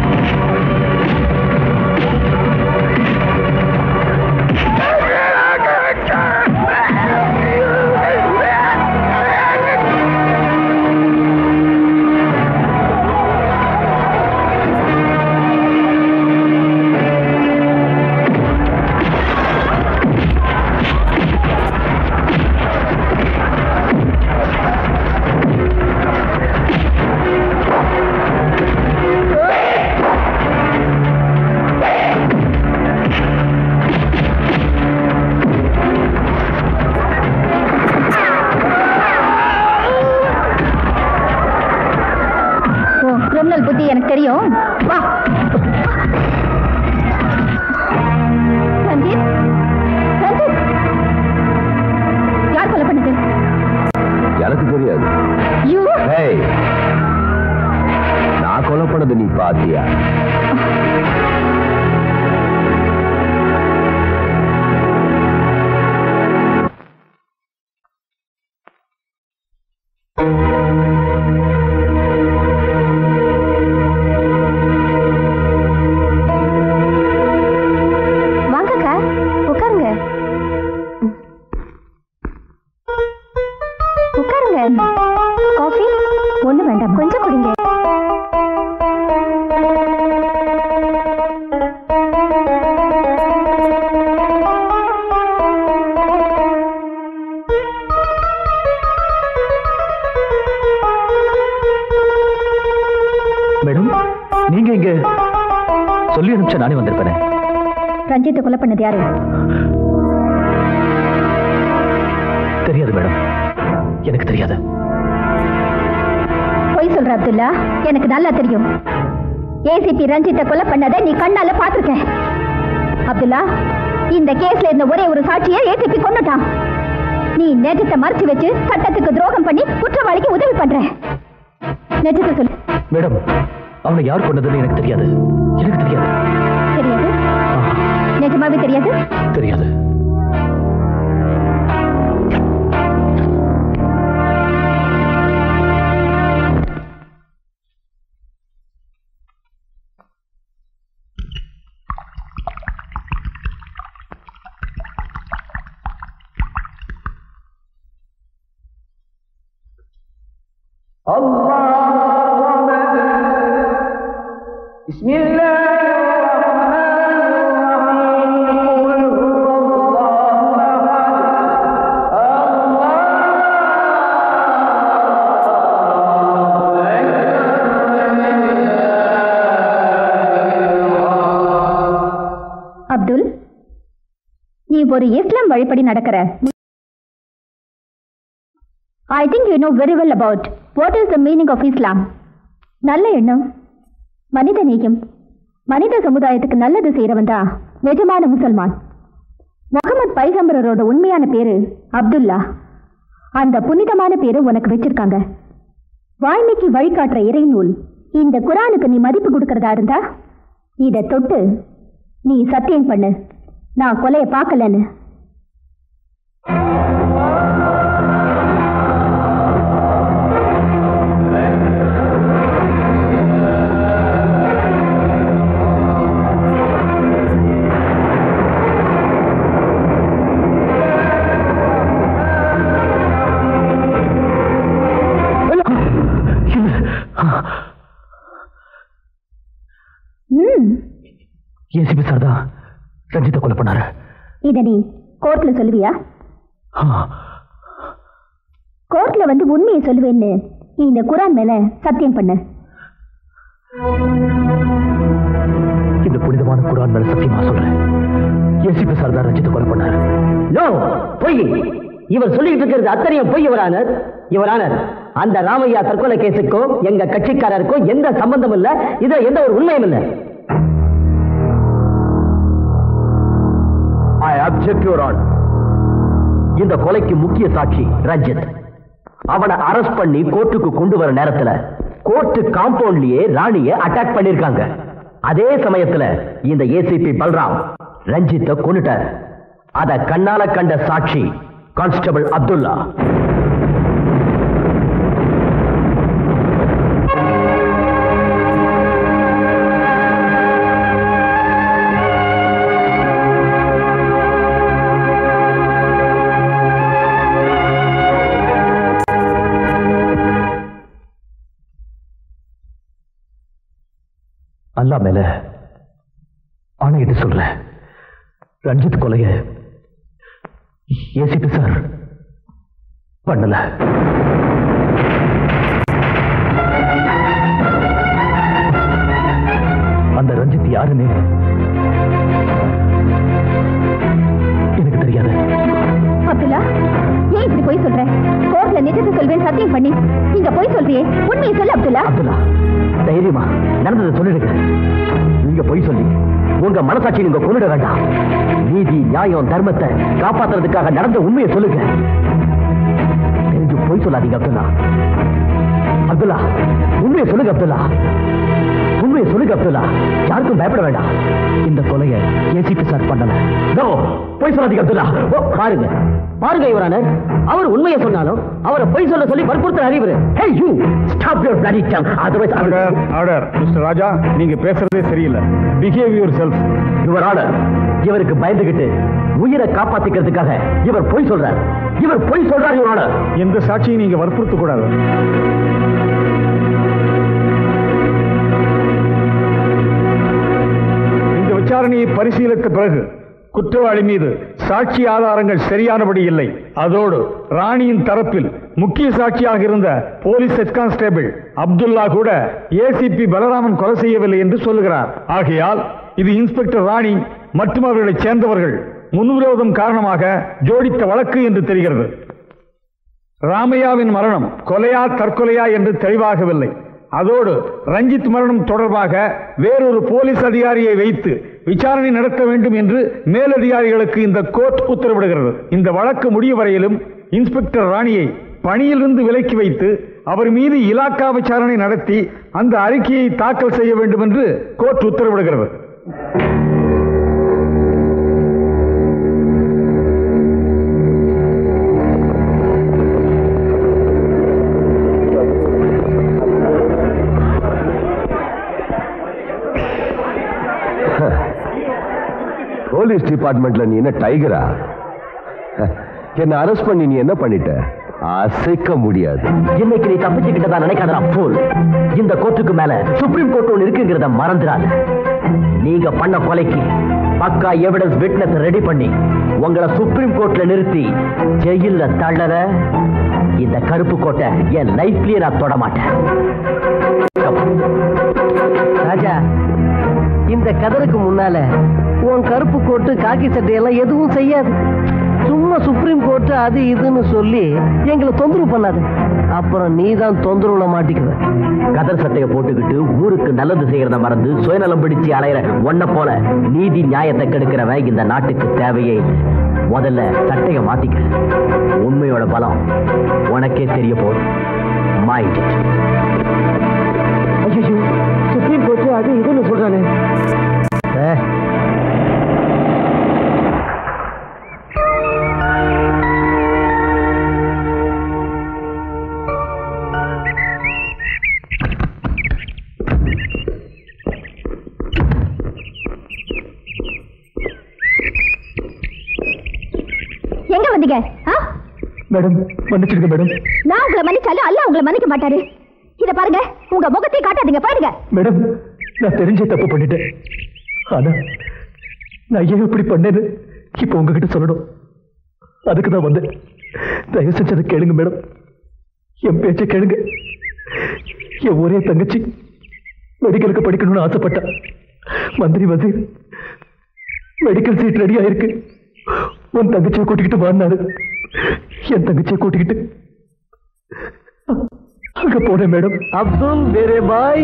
உன் கிரிமினல் புத்தி எனக்கு தெரியும் வா ரஞ்சித் ரஞ்சித் யார் கொலை பண்ணது எனக்கு தெரியாது யூ ஏய் நான் கொலை பண்ணது நீ பாத்தியா வாங்கக்கா உட்காருங்க காஃபி ஒண்ணு வேண்டாம் கொஞ்சம் குடிங்க மேடம் நீங்க இங்க சொல்லி அனுப்பிச்சா நானே வந்திருப்பேனே ரஞ்சித்தை கொலை பண்ணது யாரு தெரியாது மேடம் எனக்கு தெரியாது பொய் சொல்ற அப்துல்லா எனக்கு நல்லா தெரியும் ஏசிபி ரஞ்சித்தை கொலை பண்ணதை நீ கண்ணால பாத்துருக்க அப்துல்லா இந்த கேஸ்ல இருந்த ஒரே ஒரு சாட்சியை ஏசிபி கொண்டுட்டான் நீ நேற்றத்தை மறைச்சு வச்சு சட்டத்துக்கு துரோகம் பண்ணி குற்றவாளிக்கு உதவி பண்ற நேற்றத்தை சொல்லு மேடம் அவனை யார் கொண்டதுன்னு எனக்கு தெரியாது எனக்கு தெரியாது தெரியாது நிஜமாவே தெரியாது தெரியாது அப்துல் நீ ஒரு இஸ்லாம் வழிப்படி நடக்கிற I think you know very well about what is the meaning of Islam நல்ல எண்ணம் மனித நேயம் மனித சமுதாயத்துக்கு நல்லது செய்யறவன் தான் நிஜமான முசல்மான் முகமது பைகம்பரரோட உண்மையான பேரு அப்துல்லா அந்த புனிதமான பேரு உனக்கு வச்சிருக்காங்க வாய்மைக்கு வழிகாட்டுற இறைநூல் இந்த குரானுக்கு நீ மதிப்பு கொடுக்கறதா இருந்தா இத தொட்டு நீ சத்தியம் பண்ணு நான் கொலைய பார்க்கலன்னு ம் ஏசிபி சார் தான் ரஞ்சித்தை கொலை பண்ணாரு இத நீ கோர்ட்ல சொல்லுவியா கோர்ட்ல வந்து உண்மையை சொல்லுவேன்னு நீ இந்த குரான் மேல சத்தியம் பண்ணு இந்த புனிதமான குரான் மேல சத்தியமா சொல்றேன் ஏசிபி சார் தான் ரஞ்சித்தை கொலை பண்ணாரு நோ பொய் இவர் சொல்லிட்டு இருக்கிறது அத்தனையும் பொய் இவரானர் இவரானர் அந்த ராமையா தற்கொலை கேஸுக்கோ எங்க கட்சிக்காரருக்கோ எந்த சம்பந்தம் இல்ல இதுல எந்த ஒரு உண்மையும் இல்ல ஐ அப்செக்ட் யுவர் ஆன் இந்த கொலைக்கு முக்கிய சாட்சி ரஞ்சித் அவனை அரெஸ்ட் பண்ணி கோர்ட்டுக்கு கொண்டு வர நேரத்துல கோர்ட்டு காம்பவுண்ட்லயே ராணிய அட்டாக் பண்ணிருக்காங்க அதே சமயத்துல இந்த ஏசிபி பல்ராம் ரஞ்சித்தை கொன்னுட்டார் அத கண்ணால கண்ட சாட்சி கான்ஸ்டபிள் அப்துல்லா அல்லா மேல ஆணையிட்டு சொல்றேன் ரஞ்சித் கொலைய ஏசிபி சார் பண்ணல அந்த ரஞ்சித் யாருன்னு எனக்கு தெரியாது அப்துல்லா ஏன் இப்படி போய் சொல்ற கோர்ட்ல நிஜத்தை சொல்வேன் சத்தியம் பண்ணி நீங்க போய் சொல்றியே உண்மையை சொல்லு அப்துல்லா அப்துல்லா தைரியமா நடந்ததை சொல்லிடுங்க நீங்க பொய் சொல்லி உங்க மனசாட்சி நீங்க கொண்டுட வேண்டாம் நீதி நியாயம் தர்மத்தை காப்பாத்துறதுக்காக நடந்த உண்மையை சொல்லுங்க தெரிஞ்சு பொய் சொல்லாதீங்க அப்துல்லா அப்துல்லா உண்மையை சொல்லுங்க அப்துல்லா உண்மையை சொல்லுங்க அப்துல்லா யாருக்கும் பயப்பட வேண்டாம் இந்த கொலையை ஏசிபி சார் பண்ணல நோ போய் சொல்லாதீங்க அப்துல்லா ஓ, பாருங்க பாருங்க இவரான அவர் உண்மையை சொன்னாலும் அவரை பொய் சொல்ல சொல்லி வற்புறுத்தல் அறிவுரு hey you stop your bloody tongue otherwise order order mister Raja நீங்க பேசுறதே சரியில்லை behave yourself your order இவருக்கு பயந்துகிட்டு உயிரை காப்பாத்திக்கிறதுக்காக இவர் பொய் சொல்றார் இவர் பொய் சொல்றார் யுவர் ஆர்டர் எந்த சாட்சியும் நீங்க வற்புறுத்த கூடாது இந்த விசாரணையை பரிசீலித்த பிறகு குற்றவாளி மீது சாட்சி ஆதாரங்கள் சரியானபடி இல்லை அதோடு ராணியின் தரப்பில் முக்கிய சாட்சியாக இருந்த போலீஸ் ஹெட் கான்ஸ்டேபிள் அப்துல்லா கூட ஏசிபி பலராமன் கொலை செய்யவில்லை என்று சொல்லுகிறார் ஆகையால் இது இன்ஸ்பெக்டர் ராணி மற்றும் அவர்களைச் சேர்ந்தவர்கள் முன்விரோதம் காரணமாக ஜோடித்த வழக்கு என்று தெரிகிறது ராமையாவின் மரணம் கொலையா தற்கொலையா என்று தெளிவாகவில்லை அதோடு ரஞ்சித் மரணம் தொடர்பாக வேறொரு போலீஸ் அதிகாரியை வைத்து விசாரணை நடத்த வேண்டும் என்று மேலதிகாரிகளுக்கு இந்த கோர்ட் உத்தரவிடுகிறது இந்த வழக்கு முடியும் வரையிலும் இன்ஸ்பெக்டர் ராணியை பணியிலிருந்து விலக்கி வைத்து அவர் மீது இலாக்கா விசாரணை நடத்தி அந்த அறிக்கையை தாக்கல் செய்ய வேண்டும் என்று கோர்ட் உத்தரவிடுகிறது போலீஸ் டிபார்ட்மெண்ட்ல நீ என்ன டைகரா என்ன அரெஸ்ட் பண்ணி நீ என்ன பண்ணிட்ட அசைக்க முடியாது இன்னைக்கு நீ தப்பிச்சுக்கிட்டதா நினைக்காதடா போல் இந்த கோர்ட்டுக்கு மேல சுப்ரீம் கோர்ட் ஒன்று இருக்குங்கிறத மறந்துடாத நீங்க பண்ண கொலைக்கு பக்கா எவிடன்ஸ் விட்னஸ் ரெடி பண்ணி உங்களை சுப்ரீம் கோர்ட்ல நிறுத்தி ஜெயில்ல தள்ளல இந்த கருப்பு கோட்டை என் லைஃப்லயே நான் தொட மாட்டேன் ராஜா இந்த கதருக்கு முன்னால உன் கருப்பு கோட்டு காக்கி சட்டையெல்லாம் எதுவும் செய்யாது சும்மா சுப்ரீம் கோர்ட்டு அது இதுன்னு சொல்லி எங்களை தொந்தரவு பண்ணாது அப்புறம் நீ தான் தொந்தரவுல மாட்டிக்குவ கதர் சட்டையை போட்டுக்கிட்டு ஊருக்கு நல்லது செய்யறத மறந்து சுயநலம் பிடிச்சு அலையிற ஒன்ன போல நீதி நியாயத்தை கெடுக்கிறவன் இந்த நாட்டுக்கு தேவையே இல்லை முதல்ல சட்டையை மாத்திக்க உண்மையோட பலம் உனக்கே தெரிய போதும் மைண்ட் ஐயோ சுப்ரீம் கோர்ட்டு அது இதுன்னு சொல்றானே எங்க வந்தீங்க ஆ? மேடம் மன்னிச்சிடுங்க மேடம் நான் உங்களை மன்னிச்சாலும் அல்ல உங்களை மன்னிக்க மாட்டாரு இத பாருங்க உங்க முகத்தை காட்டாதீங்க போயிடுங்க மேடம் நான் தெரிஞ்சே தப்பு பண்ணிட்டேன் ஆனா நான் ஏன் இப்படி பண்ணேன்னு இப்போ உங்ககிட்ட சொல்லணும் அதுக்கு தான் வந்தேன் தயவு செஞ்சு அதை கேளுங்க மேடம் என் பேச்சை கேளுங்க என் ஒரே தங்கச்சி மெடிக்கலுக்கு படிக்கணும்னு ஆசைப்பட்டா மந்திரி வசீர் மெடிக்கல் சீட் ரெடி ஆயிருக்கு உன் தங்கச்சியை கூட்டிக்கிட்டு வான்னாரு என் தங்கச்சியை கூட்டிக்கிட்டு அங்க போனேன் மேடம் அப்துல் வேரே பாய்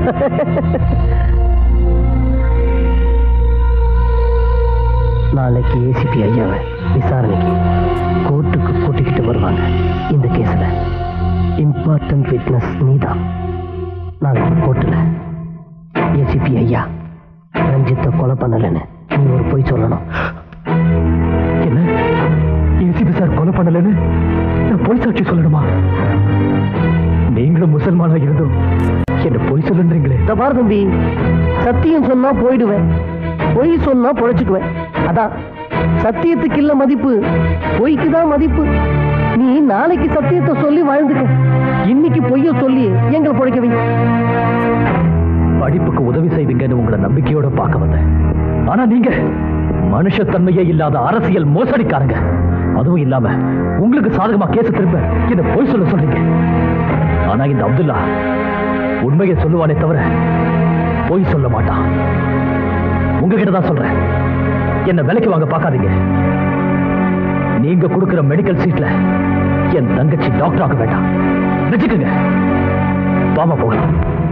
நாளைக்கு ஏசிபி ஐயாவை விசாரணைக்கு கோர்ட்டுக்கு கூட்டிக்கிட்டு வருவாங்க இந்த கேஸ்ல இம்பார்ட்டன்ட் விட்னஸ் நீதான் நாளைக்கு கோர்ட்டில் ஏசிபி ஐயா ரஞ்சித்தை கொலை பண்ணலைன்னு நீ ஒரு பொய் சொல்லணும் என்ன ஏசிபி சார் கொலை பண்ணலன்னு நான் பொய் சாட்சி சொல்லணுமா நீங்களும் முசல்மானா இருந்தும் என்ன பொய் சொல்லுன்றீங்களே இந்த பாரு தம்பி சத்தியம் சொன்னா போயிடுவேன் பொய் சொன்னா பொழைச்சுக்குவேன் அதான் சத்தியத்துக்கு இல்ல மதிப்பு பொய்க்கு தான் மதிப்பு நீ நாளைக்கு சத்தியத்தை சொல்லி வாழ்ந்துக்க இன்னைக்கு பொய்ய சொல்லி எங்களை பொழைக்க வை படிப்புக்கு உதவி செய்வீங்கன்னு உங்களை நம்பிக்கையோட பார்க்க வந்தேன் ஆனா நீங்க மனுஷத்தன்மையே இல்லாத அரசியல் மோசடிக்காரங்க அதுவும் இல்லாம உங்களுக்கு சாதகமா கேச திரும்ப என்ன பொய் சொல்ல சொல்றீங்க ஆனா இந்த அப்துல்லா உண்மையை சொல்லுவானே தவிர பொய் சொல்ல மாட்டான் உங்ககிட்ட தான் சொல்றேன் என்ன விலைக்கு வாங்க பார்க்காதீங்க நீங்க கொடுக்கிற மெடிக்கல் சீட்ல என் தங்கச்சி டாக்டர் ஆக வேண்டாம் வச்சுக்கோங்க பாமா போகலாம்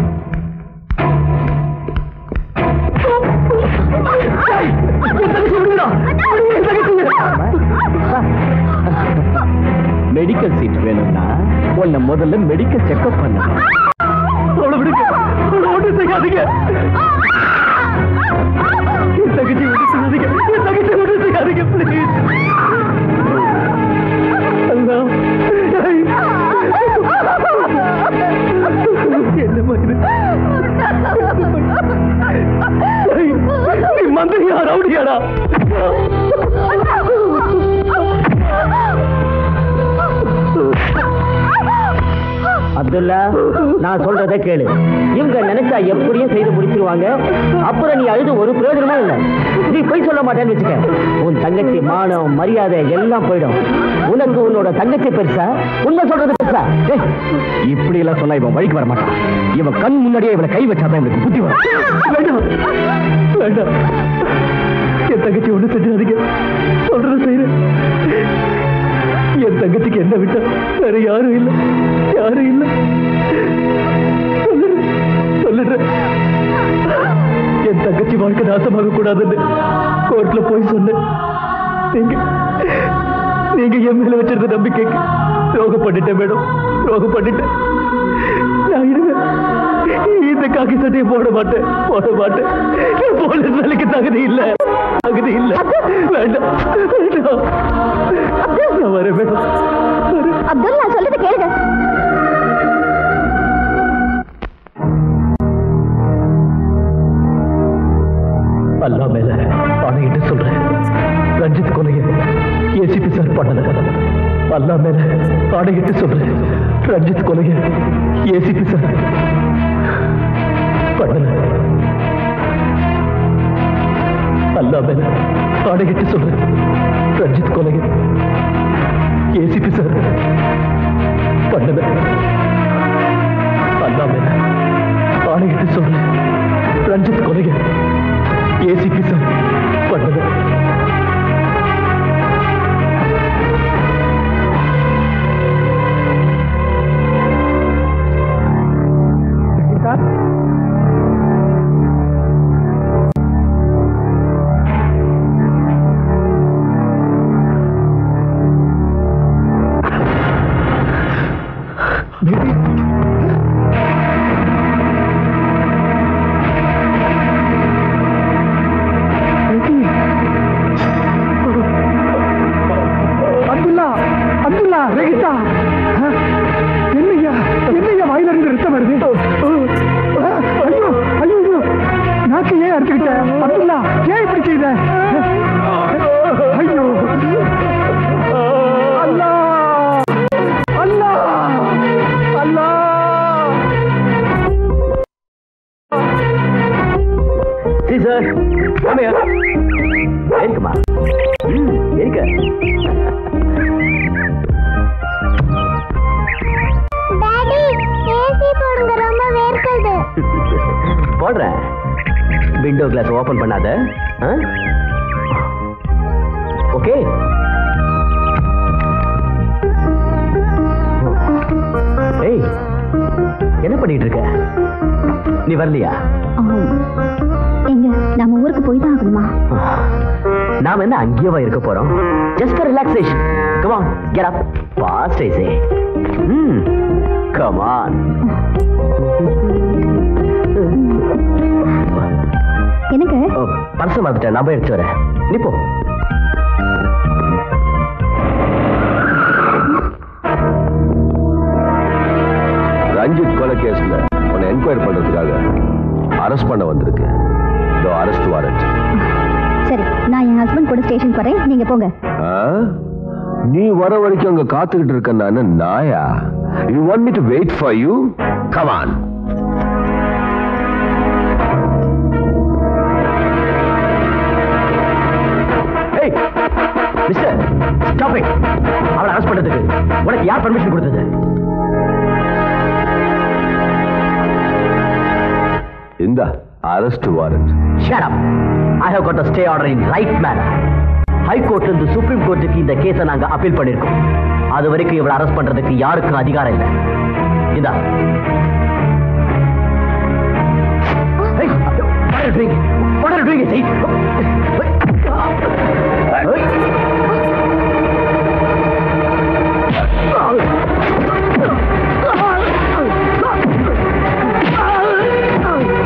மெடிக்கல் சீட் வேணும்னா உன்னை முதல்ல மெடிக்கல் செக்அப் பண்ண அவளை விடுங்க அவளை ஒன்றும் செய்யாதீங்க என் தங்கச்சி ஒன்றும் செய்யாதீங்க என் தங்கச்சி ஒன்றும் செய்யாதீங்க ப்ளீஸ் அல்லா என்னம்மா இது நீ மந்திரியா ரவுடியாடா அப்துல்லா நான் சொல்றதை கேளு இவங்க நினைச்சா எப்படியும் செய்து முடிச்சிருவாங்க அப்புறம் நீ அழுது ஒரு பிரயோஜனமும் இல்லை நீ போய் சொல்ல மாட்டேன்னு வச்சுக்க உன் தங்கச்சி மானம் மரியாதை எல்லாம் போயிடும் உனக்கு உன்னோட தங்கச்சி பெருசா உண்மை சொல்றது பெருசா டேய், இப்படி எல்லாம் சொன்னா இவன் வழிக்கு வர மாட்டான் இவன் கண் முன்னாடியே இவனை கை வச்சாதான் இவனுக்கு புத்தி வரும் வேண்டாம் வேண்டாம் என் தங்கச்சி ஒண்ணு செஞ்சாதீங்க சொல்றது செய்யறேன் என் தங்கச்சிக்கு என்ன விட்டா வேற யாரும் இல்லை யாரும் இல்லை சொல்லுறேன் சொல்லுறேன் என் தங்கச்சி வாழ்க்கை நாசமாக கூடாதுன்னு கோர்ட்ல போய் சொன்னேன் நீங்க நீங்க என் மேல வச்சிருந்த நம்பிக்கைக்கு துரோகம் பண்ணிட்டேன் மேடம் துரோகம் பண்ணிட்டேன் நான் இனிமே இந்த காக்கி சட்டையை போட மாட்டேன் போட மாட்டேன் நான் போலீஸ் வேலைக்கு தகுதி இல்ல தகுதி இல்ல வேண்டாம் வேண்டாம் நான் வரேன் மேடம் வரேன் அப்துல் நான் சொல்றது கேளுங்க அல்லா மேல ஆணையிட்டு சொல்றேன் ரஞ்சித் கொலையை ஏசிபி சார் பண்ணல அல்லா மேல ஆணையிட்டு சொல்றேன் ரஞ்சித் கொலையை ஏசிபி சார் பண்ணல அல்லா மேல ஆணையிட்டு சொல்றேன் ரஞ்சித் கொலையை ஏசிபி சார் பண்ணல அல்லா மேல ஆணையிட்டு சொல்றேன் ரஞ்சித் கொலையை ஏசிபி சார் பண்ணல அப்துல்லா அப்துல்லா ரெகிதா ஆ, என்னய்யா என்னய்யா வாயில இருந்து ரத்தம் வருது ஆ, ஐயோ ஐயோ ஐயோ நாக்கு ஏன் அறுத்துக்கிட்ட அப்துல்லா ஏன் இப்படி செய்த ஐயோ அல்லா அல்லா அல்லா சார் வாமையா இருக்குமா ம் இருக்க டாடி ஏசி போடுங்க ரொம்ப வேர்க்குது போடுறேன் விண்டோ கிளாஸ் ஓபன் பண்ணாத ஓகே ஏய் என்ன பண்ணிட்டு இருக்க நீ வரலையா எங்க நம்ம ஊருக்கு போய் தான் ஆகணுமா நாம என்ன அங்கேயேவா இருக்க போறோம் just relaxation come on get up fast I say hmm come on எனக்கு பர்ஸ் மறந்துட்டேன் நான் போய் எடுத்து வரேன் நீ போ ரஞ்சித் கொலை கேஸ்ல உன்னை என்கொயரி பண்றதுக்காக அரெஸ்ட் பண்ண வந்திருக்கு இதோ அரெஸ்ட் வாரண்ட் சரி நான் என் ஹஸ்பண்ட் கூட ஸ்டேஷன் போறேன் நீங்க போங்க நீ வர வரைக்கும் அங்க காத்துக்கிட்டு இருக்க நானு நாயா you want me to wait for you come on ஏய் மிஸ்டர் ஸ்டாப் இட் அவளை அரெஸ்ட் பண்றதுக்கு உனக்கு யார் பர்மிஷன் கொடுத்தது இந்த arrest warrant shut up I have got a stay order in right manner high கோர்ட்ல இருந்து சுப்ரீம் கோர்ட்டுக்கு இந்த கேஸை நாங்க அப்பீல் பண்ணிருக்கோம் அது வரைக்கும் இவளை அரெஸ்ட் பண்றதுக்கு யாருக்கும் அதிகாரம் இல்லை இதா Hey, what are you doing? What are you doing, Said? Hey.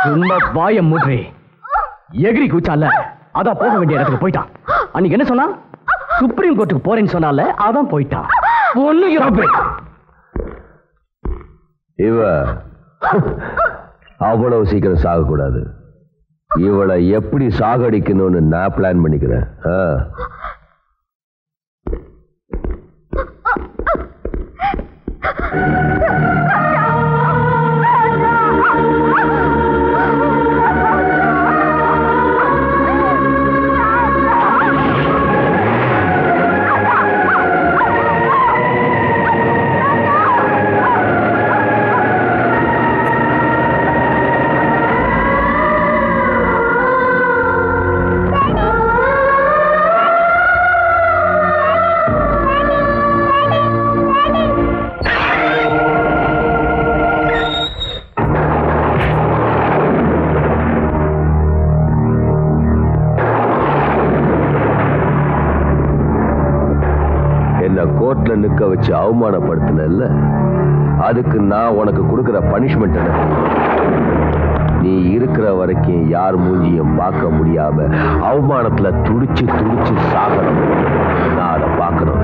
சும்மா வாய மூட்ரி எகிரி கூச்சால அதான் போக வேண்டிய இடத்துக்கு போயிட்டான் அன்னைக்கு என்ன சொன்னா சுப்ரீம் கோர்ட்டுக்கு போறேன்னு சொன்னால அதான் போயிட்டான் ஒண்ணு இவ அவ்வளவு சீக்கிரம் சாகக்கூடாது இவளை எப்படி சாகடிக்கணும்னு நான் பிளான் பண்ணிக்கிறேன் ஆ. என்ன கோர்ட்ல நிக்க வச்சு அவமானப்படுத்தினல்ல அதுக்கு நான் உனக்கு கொடுக்கிற பனிஷ்மெண்ட் என்ன நீ இருக்கிற வரைக்கும் யார் மூஞ்சியும் பார்க்க முடியாம அவமானத்துல துடிச்சு துடிச்சு சாகணும் நான் அதை பார்க்கணும்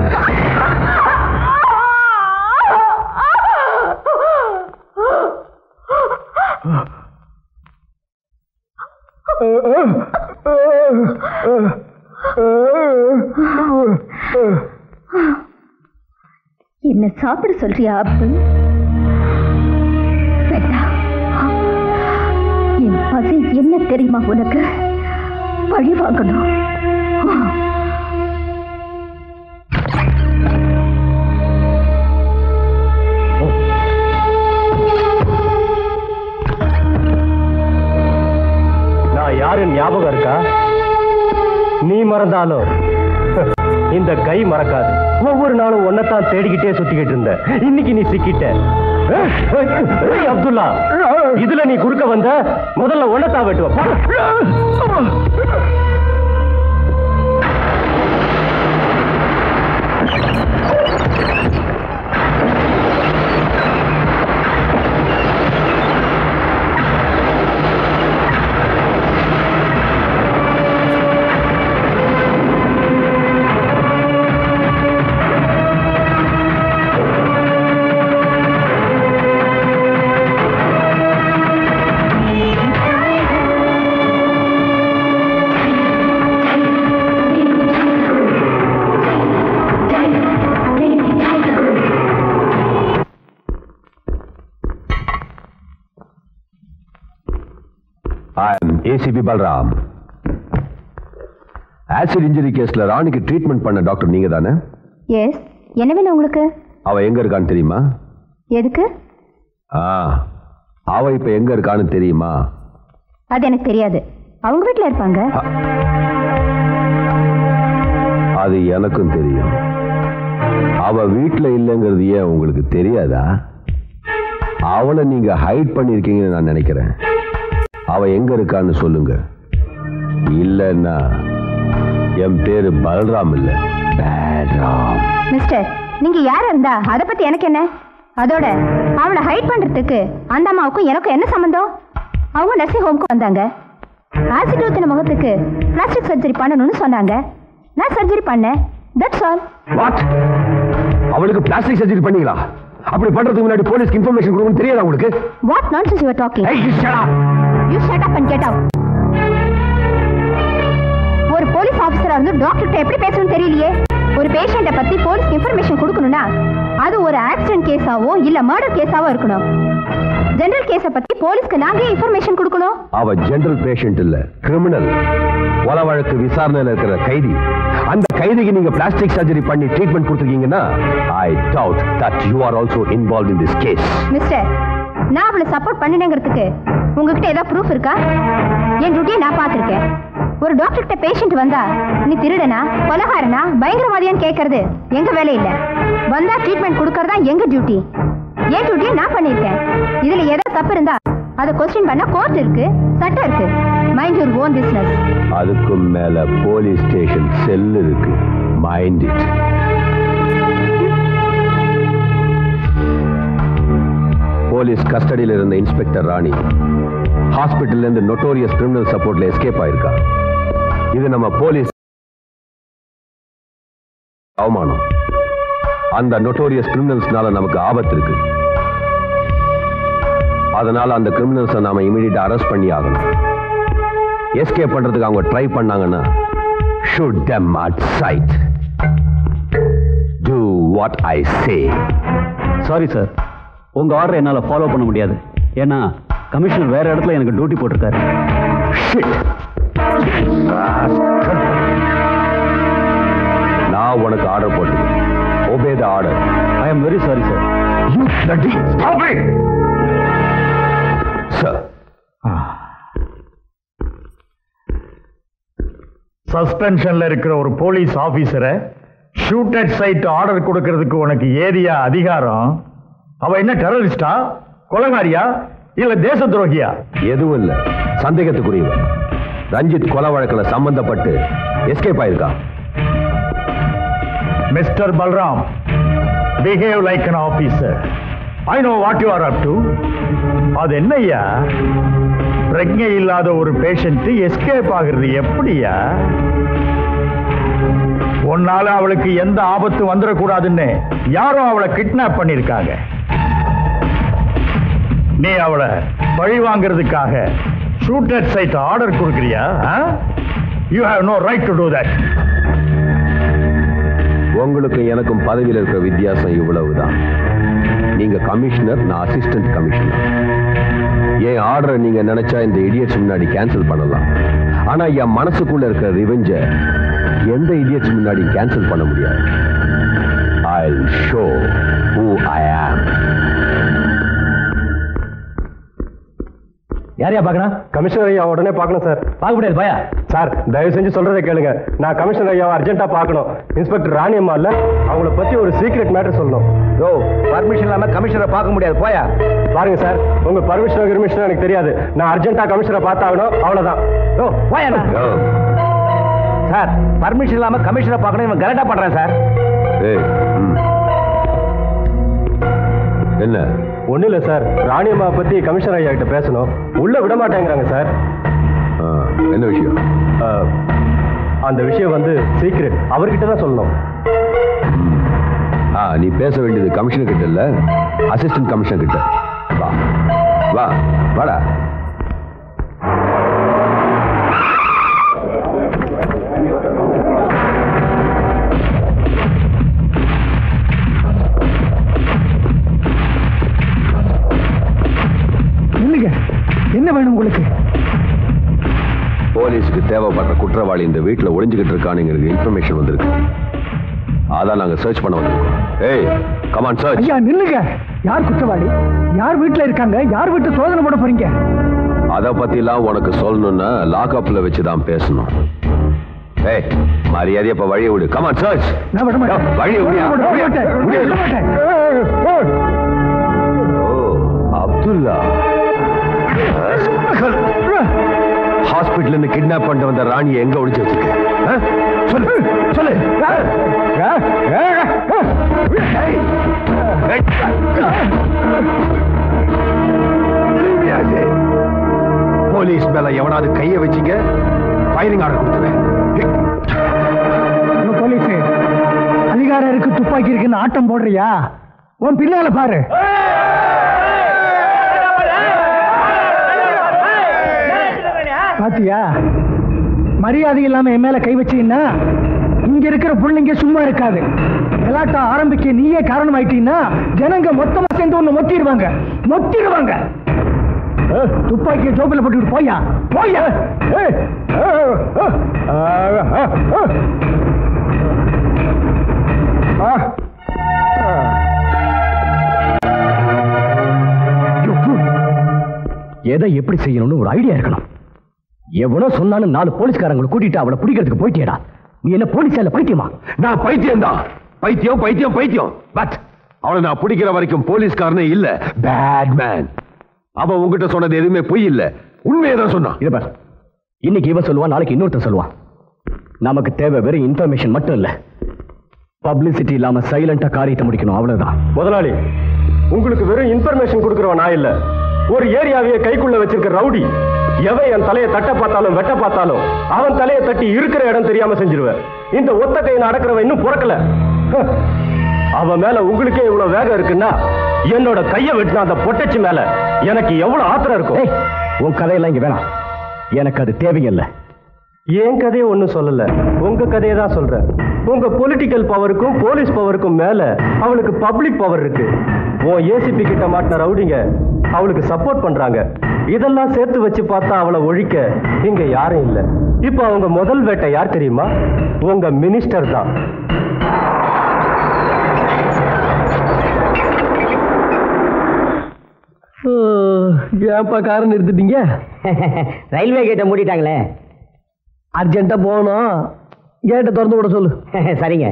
என்ன சாப்பிட சொல்றியா அப்பு வேண்டாம். என் பசி என்ன தெரியுமா உனக்கு பழி வாங்கணும் நான் யாருன்னு ஞாபகம் இருக்கா நீ மறந்தாலும் இந்த கை மறக்காது ஒவ்வொரு நாளும் ஒன்னத்தான் தேடிக்கிட்டே சுத்திக்கிட்டு இருந்த இன்னைக்கு நீ சிக்கிட்ட ஏய், அப்துல்லா இதுல நீ குறுக்க வந்த முதல்ல ஒன்னத்தான் வெட்டுவ போ. I am ACP Balram acid injury கேஸ்ல ராணிக்கு ட்ரீட்மெண்ட் பண்ண டாக்டர் நீங்க தானே எஸ் என்ன வேணும் உங்களுக்கு அவ எங்க இருக்கான்னு தெரியுமா எதுக்கு ஆ அவ இப்ப எங்க இருக்கான்னு தெரியுமா அது எனக்கு தெரியாது அவங்க வீட்ல இருப்பாங்க அது எனக்கும் தெரியும் அவ வீட்ல இல்லைங்கிறது ஏன் உங்களுக்கு தெரியாதா அவளை நீங்க ஹைட் பண்ணிருக்கீங்கன்னு நான் நினைக்கிறேன் அவ எங்க இருக்கான்னு சொல்லுங்க இல்லைன்னா என் பேரு பல்ராம் இல்ல பேராம் மிஸ்டர் நீங்க யாரா இருந்தா அத பத்தி எனக்கு என்ன அதோட அவளை ஹைட் பண்றதுக்கு அந்த அம்மாவுக்கும் எனக்கும் என்ன சம்பந்தம் அவங்க நர்சிங் ஹோம்க்கு வந்தாங்க ஆசிட் ஊத்தின முகத்துக்கு பிளாஸ்டிக் சர்ஜரி பண்ணணும்னு சொன்னாங்க நான் சர்ஜரி பண்ணேன் தட்ஸ் ஆல் வாட் அவளுக்கு பிளாஸ்டிக் சர்ஜரி பண்ணீங்களா அப்படி பண்றதுக்கு முன்னாடி போலீஸ்க்கு இன்ஃபர்மேஷன் கொடுக்கணும் தெரியாதா உங்களுக்கு what nonsense you are talking Hey, you shut up. You shut up and get out ஒரு போலீஸ் ஆபீசரா இருந்து டாக்டர்கிட்ட எப்படி பேசணும்னு தெரியலையே ஒரு பேஷண்ட்டை பத்தி போலீஸ்க்கு இன்ஃபர்மேஷன் கொடுக்கணும்னா அது ஒரு ஆக்சிடென்ட் கேஸாவோ இல்ல மர்டர் கேஸாவோ இருக்கணும் ஜெனரல் கேஸை பத்தி போலீஸ்க்கு நாங்க இன்ஃபர்மேஷன் கொடுக்கணும் அவ ஜெனரல் பேஷண்ட் இல்ல கிரிமினல் கொல வழக்கு விசாரணையில இருக்கிற கைதி அந்த கைதிக்கு நீங்க பிளாஸ்டிக் சர்ஜரி பண்ணி ட்ரீட்மெண்ட் கொடுத்துருக்கீங்கன்னா I doubt that you are also involve in this case mister நான் அவளை சப்போர்ட் பண்ணினேங்கிறதுக்கு உங்ககிட்ட ஏதாவது ப்ரூஃப் இருக்கா என் டியூட்டியை நான் பார்த்துருக்கேன் ஒரு டாக்டர் கிட்ட பேஷண்ட் வந்தா நீ திருடனா கொலகாரனா பயங்கரவாதியான்னு கேட்கறது எங்க வேலை இல்ல வந்தா ட்ரீட்மெண்ட் கொடுக்கறதா எங்க டியூட்டி என் டியூட்டியை நான் பண்ணியிருக்கேன் இதுல ஏதாவது தப்பு இருந்தா அதை கொஸ்டின் பண்ண கோர்ட் இருக்கு சட்டம் இருக்கு மைண்ட் யூர் ஓன் பிசினஸ் அதுக்கும் மேல போலீஸ் ஸ்டேஷன் செல் இருக்கு மைண்ட் இட் போலீஸ் கஸ்டடியில் இருந்த இன்ஸ்பெக்டர் ராணி ஹாஸ்பிட்டல்ல இருந்து நொட்டோரியஸ் கிரிமினல் சப்போர்ட்ல எஸ்கேப் ஆயிருக்கா இது நம்ம போலீஸ் அவமானம் அந்த நொட்டோரியஸ் கிரிமினல்ஸ்னால நமக்கு ஆபத்து இருக்கு அதனால அந்த கிரிமினல்ஸை நாம இமீடியட்டா அரெஸ்ட் பண்ணி ஆகணும் எஸ்கேப் பண்றதுக்கு அவங்க ட்ரை பண்ணாங்கன்னா shoot them at sight do what i say sorry sir உங்க ஆர்டர் என்னால ஃபாலோ பண்ண முடியாது ஏன்னா கமிஷனர் வேற இடத்துல எனக்கு டியூட்டி போட்டிருக்காரு Shit. நான் உனக்கு ஆர்டர் போட்டிருக்கேன் obey the order I am very sorry sir you bloody stop it sir சஸ்பென்ஷன்ல இருக்கிற ஒரு போலீஸ் ஆபீசரை ஷூட் அட் சைட் ஆர்டர் கொடுக்கறதுக்கு உனக்கு ஏரியா அதிகாரம் அவ என்ன டெரரிஸ்டா கொலகாரியா இல்ல தேச துரோகியா எதுவும் இல்ல சந்தேகத்துக்குரியவன் ரஞ்சித் கொலை வழக்குல சம்பந்தப்பட்டு எஸ்கேப் ஆயிருக்கா mister Balram behave like an officer I know what you are up to அது என்னய்யா பிரஜை இல்லாத ஒரு பேஷண்ட் எஸ்கேப் ஆகுறது எப்படியா உன்னால அவளுக்கு எந்த ஆபத்து வந்துடக்கூடாதுன்னு யாரோ அவளை கிட்னாப் பண்ணிருக்காங்க நீ அவளை பழி வாங்குறதுக்காக ஷூட் அட் சைட் ஆர்டர் கொடுக்குறியா you have no right to do that உங்களுக்கும் எனக்கும் பதவியில் இருக்கிற வித்தியாசம் இவ்வளவுதான் நீங்க கமிஷனர் நான் அசிஸ்டன்ட் கமிஷனர் என் ஆர்டரை நீங்க நினைச்சா இந்த இடியட்ஸ் முன்னாடி கேன்சல் பண்ணலாம் ஆனா என் மனசுக்குள்ள இருக்கிற ரிவெஞ்ச எந்த இடியட்ஸ் முன்னாடி கேன்சல் பண்ண முடியாது ஐ ஷோ ஹூ ஐ ஆம் யாரையா பார்க்கணும் கமிஷனர் ஐயா உடனே பார்க்கணும் சார் பார்க்க முடியாது பயா சார் தயவு செஞ்சு சொல்றதை கேளுங்க நான் கமிஷனர் ஐயாவை அர்ஜென்ட்டா பார்க்கணும் இன்ஸ்பெக்டர் ராணி அம்மா இல்ல அவங்கள பத்தி ஒரு சீக்ரெட் மேட்டர் சொல்லணும் ஓ பர்மிஷன் இல்லாம கமிஷனரை பார்க்க முடியாது போயா பாருங்க சார் உங்க பர்மிஷனோ கிர்மிஷனோ எனக்கு தெரியாது நான் அர்ஜென்ட்டா கமிஷனரை பார்த்தாகணும் அவ்வளவுதான் ஓ போயா சார் பர்மிஷன் இல்லாம கமிஷனரை பார்க்கணும் இவன் கரெக்டா பண்றேன் சார் ஏய் ம். என்ன ஒண்ணும் இல்ல சார் ராணி அம்மா பத்தி கமிஷனர் ஐயா கிட்ட பேசணும் உள்ள விட மாட்டேங்கிறாங்க சார் ஆ, என்ன விஷயம் அஹ், அந்த விஷயம் வந்து சீக்ரெட் அவர்கிட்ட தான் சொல்லணும் ஆ நீ பேச வேண்டியது கமிஷனர் கிட்ட இல்ல அசிஸ்டன்ட் கமிஷனர் கிட்ட வா வா வாடா இல்லைங்க என்ன வேணும் உங்களுக்கு போலீஸுக்கு தேவைப்படுற குற்றவாளி இந்த வீட்டில் ஒளிஞ்சுக்கிட்டு இருக்கானுங்கிறது இன்ஃபர்மேஷன் வந்திருக்கு அதான் நாங்க சர்ச் பண்ண வந்திருக்கோம் ஏய் கமான் சர்ச் ஐயா நில்லுங்க யார் குற்றவாளி யார் வீட்டுல இருக்காங்க யார் வீட்டு சோதனை போட போறீங்க அத பத்திலாம் உனக்கு சொல்லணும்னா லாக்அப்ல வச்சு தான் பேசணும் ஏய் மரியாதையா இப்ப வழியை விடு கமான் சர்ச் நான் விட மாட்டேன் வழியை விடு. விட மாட்டேன். விடு. விட மாட்டேன். ஓ அப்துல்லா ஹாஸ்பிட்டல் இருந்து கிட்னாப் பண்ணிட்டு வந்த ராணியை எங்க ஒளிச்சு வச்சிருக்க ஆ? சொல்லு சொல்லு ஏய். ஏய். தெரியாது. போலீஸ் மேல எவனாவது கைய வச்சீங்க ஃபைரிங் ஆர்டர் கொடுத்துருவேன் ஐயோ, போலீஸ் அதிகாரம் இருக்கு துப்பாக்கி இருக்குன்னு ஆட்டம் போடுறியா உன் பின்னால பாரு பாத்தியா மரியாதை இல்லாம என் மேல கை வச்சீங்கன்னா இங்க இருக்கிற பிள்ளைங்க சும்மா இருக்காது கலாட்டா ஆரம்பிக்க நீயே காரணம் ஆயிட்டீங்கன்னா ஜனங்க மொத்தமா சேர்ந்து ஒண்ணு மொத்திடுவாங்க மொத்திடுவாங்க ஏய், துப்பாக்கியை ஜோப்பில் போட்டுக்கிட்டு போயா போயா ஏய், ஆ, ஆ, ஆ, ஆ, ஆ. ஆ. எதை எப்படி செய்யணும்னு ஒரு ஐடியா இருக்கணும் எவனோ சொன்னாலும் நாலு போலீஸ்காரங்களை கூட்டிட்டு அவளை பிடிக்கிறதுக்கு போயிட்டியடா நீ என்ன போலீஸா இல்ல பைத்தியமா நான் பைத்தியம் தான் பைத்தியம் பைத்தியம் பைத்தியம் பட் அவனை நான் பிடிக்கிற வரைக்கும் போலீஸ்காரனே இல்ல பேட் மேன் அவன் உங்ககிட்ட சொன்னது எதுவுமே பொய் இல்ல உண்மையை தான் சொன்னான் இத பார் இன்னைக்கு இவன் சொல்லுவான் நாளைக்கு இன்னொருத்தன் சொல்லுவான் நமக்கு தேவை வெறும் இன்ஃபர்மேஷன் மட்டும் இல்ல பப்ளிசிட்டி இல்லாம சைலண்டா காரியத்தை முடிக்கணும் அவ்வளவுதான் முதலாளி உங்களுக்கு வெறும் இன்ஃபர்மேஷன் கொடுக்குறவன் நான் இல்ல ஒரு ஏரியாவையே கைக்குள்ள வச்சிருக்க ரவுடி எவன் என் தலையை தட்ட பார்த்தாலும் வெட்ட பார்த்தாலும் அவன் தலையை தட்டி இருக்கிற இடம் தெரியாம செஞ்சிருவேன் இந்த ஒத்த கையை அடக்கிறவன் இன்னும் பிறக்கல ஹ. அவன் மேல உங்களுக்கே இவ்வளவு வேகம் இருக்குன்னா என்னோட கையை வெட்டின அந்த பொட்டச்சி மேல எனக்கு எவ்வளவு ஆத்திரம் இருக்கும் ஏய், உன் கதையெல்லாம் இங்க வேணாம் எனக்கு அது தேவையில்லை என் கதையை ஒன்றும் சொல்லல உங்க கதையை தான் சொல்றேன் உங்க பொலிட்டிக்கல் பவருக்கும் போலீஸ் பவருக்கும் மேல அவளுக்கு பப்ளிக் பவர் இருக்கு உன் ஏசிபி கிட்ட மாட்டின ரவுடிங்க அவளுக்கு சப்போர்ட் பண்றாங்க இதெல்லாம் சேர்த்து வச்சு பார்த்தா அவளை ஒழிக்க இங்க யாரும் இல்ல இப்போ அவங்க முதல் வேட்டை யார் தெரியுமா உங்க மினிஸ்டர் தான் ஏன்ப்பா காரை நிறுத்திட்டீங்க ரயில்வே கேட்டை மூடிட்டாங்களே அர்ஜென்ட்டா போகணும் கேட்டை திறந்து விட சொல்லு சரிங்க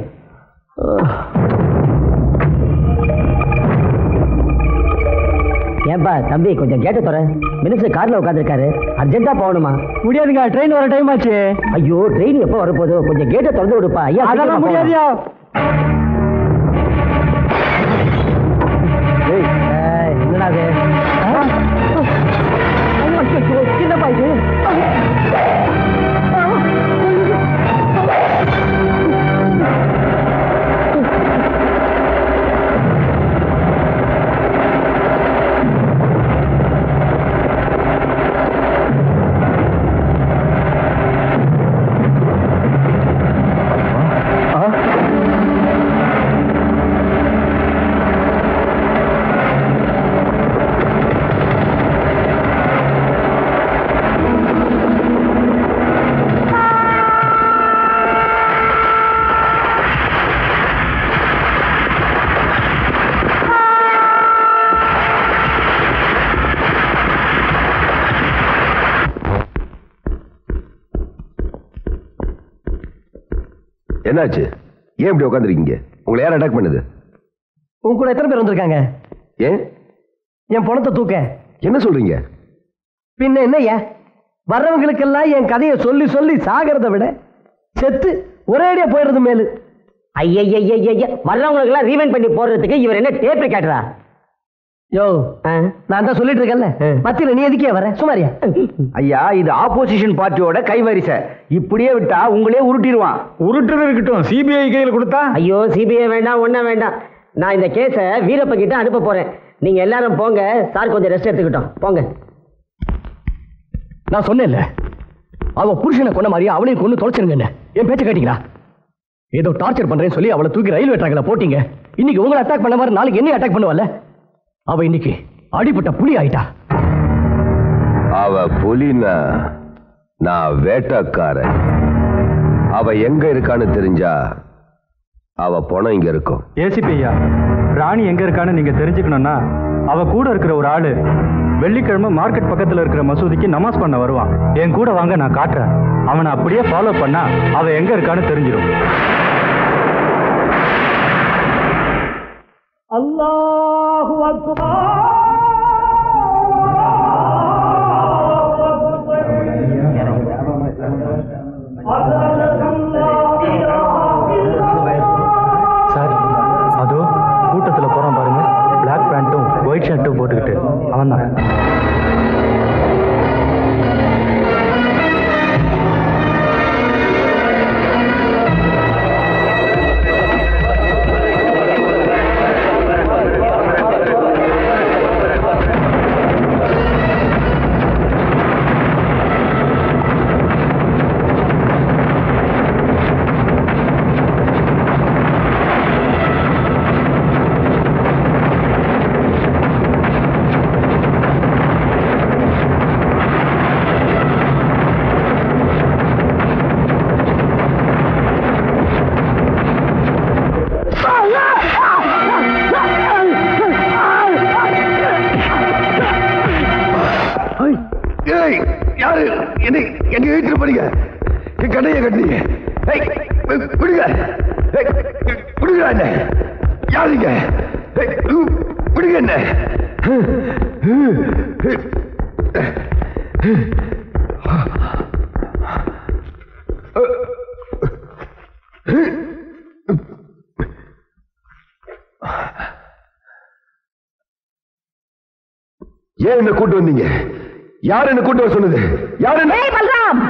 ஏன்பா தம்பி கொஞ்சம் கேட்ட தர மினிஸ்டர் கார்ல உட்காந்துருக்காரு அர்ஜென்ட்டா போகணுமா முடியாதுங்க ட்ரெயின் வர டைம் ஆச்சு ஐயோ ட்ரெயின் எப்போ வரப்போதோ கொஞ்சம் கேட்டை திறந்து விடுப்பா ஐயா அதெல்லாம் சீக்கிரமா முடியாதுயா ஏய், ஏய், என்னடா இது ஆ? ஐயோ, ஐயோ, என்னப்பா இது என்னாச்சு ஏன் இப்படி உட்காந்துருக்கீங்க உங்களை யார் அட்டாக் பண்ணுது உன் கூட எத்தனை பேர் வந்திருக்காங்க ஏன் என் பணத்தை தூக்க என்ன சொல்றீங்க பின்ன என்னய்யா வர்றவங்களுக்கெல்லாம் என் கதையை சொல்லி சொல்லி சாகிறத விட செத்து ஒரேடியா போயிடுறது மேலு ஐயய்யய்யய்ய வர்றவங்களுக்கு எல்லாம் ரீவைண்ட் பண்ணி போடுறதுக்கு இவர் என்ன டேப் கேட்டுறா யோ நான் தான் சொல்லிட்டு இருக்கேன்ல மத்தியில நீ எதுக்கே வர சுமாரியா ஐயா இது ஆப்போசிஷன் பார்ட்டியோட கைவரிசை இப்படியே விட்டா உங்களே உருட்டிடுவான் உருட்டுறது இருக்கட்டும் சிபிஐ கையில் கொடுத்தா ஐயோ சிபிஐ வேண்டாம் ஒன்றும் வேண்டாம் நான் இந்த கேஸை வீரப்ப கிட்ட அனுப்ப போறேன் நீங்க எல்லாரும் போங்க சார் கொஞ்சம் ரெஸ்ட் எடுத்துக்கிட்டோம் போங்க நான் சொன்னேன்ல அவ புருஷனை கொண்ட மாதிரியே அவளையும் கொண்டு தொலைச்சிருங்க என்ன என் பேச்ச கேட்டீங்களா ஏதோ டார்ச்சர் பண்றேன்னு சொல்லி அவளை தூக்கி ரயில்வே ட்ராக்ல போட்டீங்க இன்னைக்கு உங்களை அட்டாக் பண்ண மாதிரி நாளைக்கு என்ன அட்டாக் பண்ணுவல்ல அவ இன்னைக்கு அடிபட்ட புலி ஆயிட்டா அவ புலினா நான் வேட்டக்காரன் அவ எங்க இருக்கான்னு தெரிஞ்சா அவ பணம் இங்க இருக்கும் ஏசிபி ஐயா ராணி எங்க இருக்கான்னு நீங்க தெரிஞ்சுக்கணும்னா அவ கூட இருக்கிற ஒரு ஆளு வெள்ளிக்கிழமை மார்க்கெட் பக்கத்துல இருக்கிற மசூதிக்கு நமாஸ் பண்ண வருவான் என் கூட வாங்க நான் காட்டுறேன் அவனை அப்படியே ஃபாலோ பண்ணா அவ எங்க இருக்கான்னு தெரிஞ்சிடும் சார் அதோ கூட்டத்துல போறான் பாருங்க பிளாக் பேண்ட்டும் ஒயிட் ஷர்ட்டும் போட்டுக்கிட்டு அவன் தான் ஏய் யாரு என்னை எங்க இழுத்துட்டு போறீங்க என் கண்ணைய கட்டினீங்க ஏய் வி- விடுங்க ஏய், விடுங்க என்ன யாருங்க ஏய், உ- விடுங்க என்ன ஏன் என்ன கூட்டு வந்தீங்க யார் என்ன கூட்டு வர சொன்னது யார் என்ன ஏய் Balram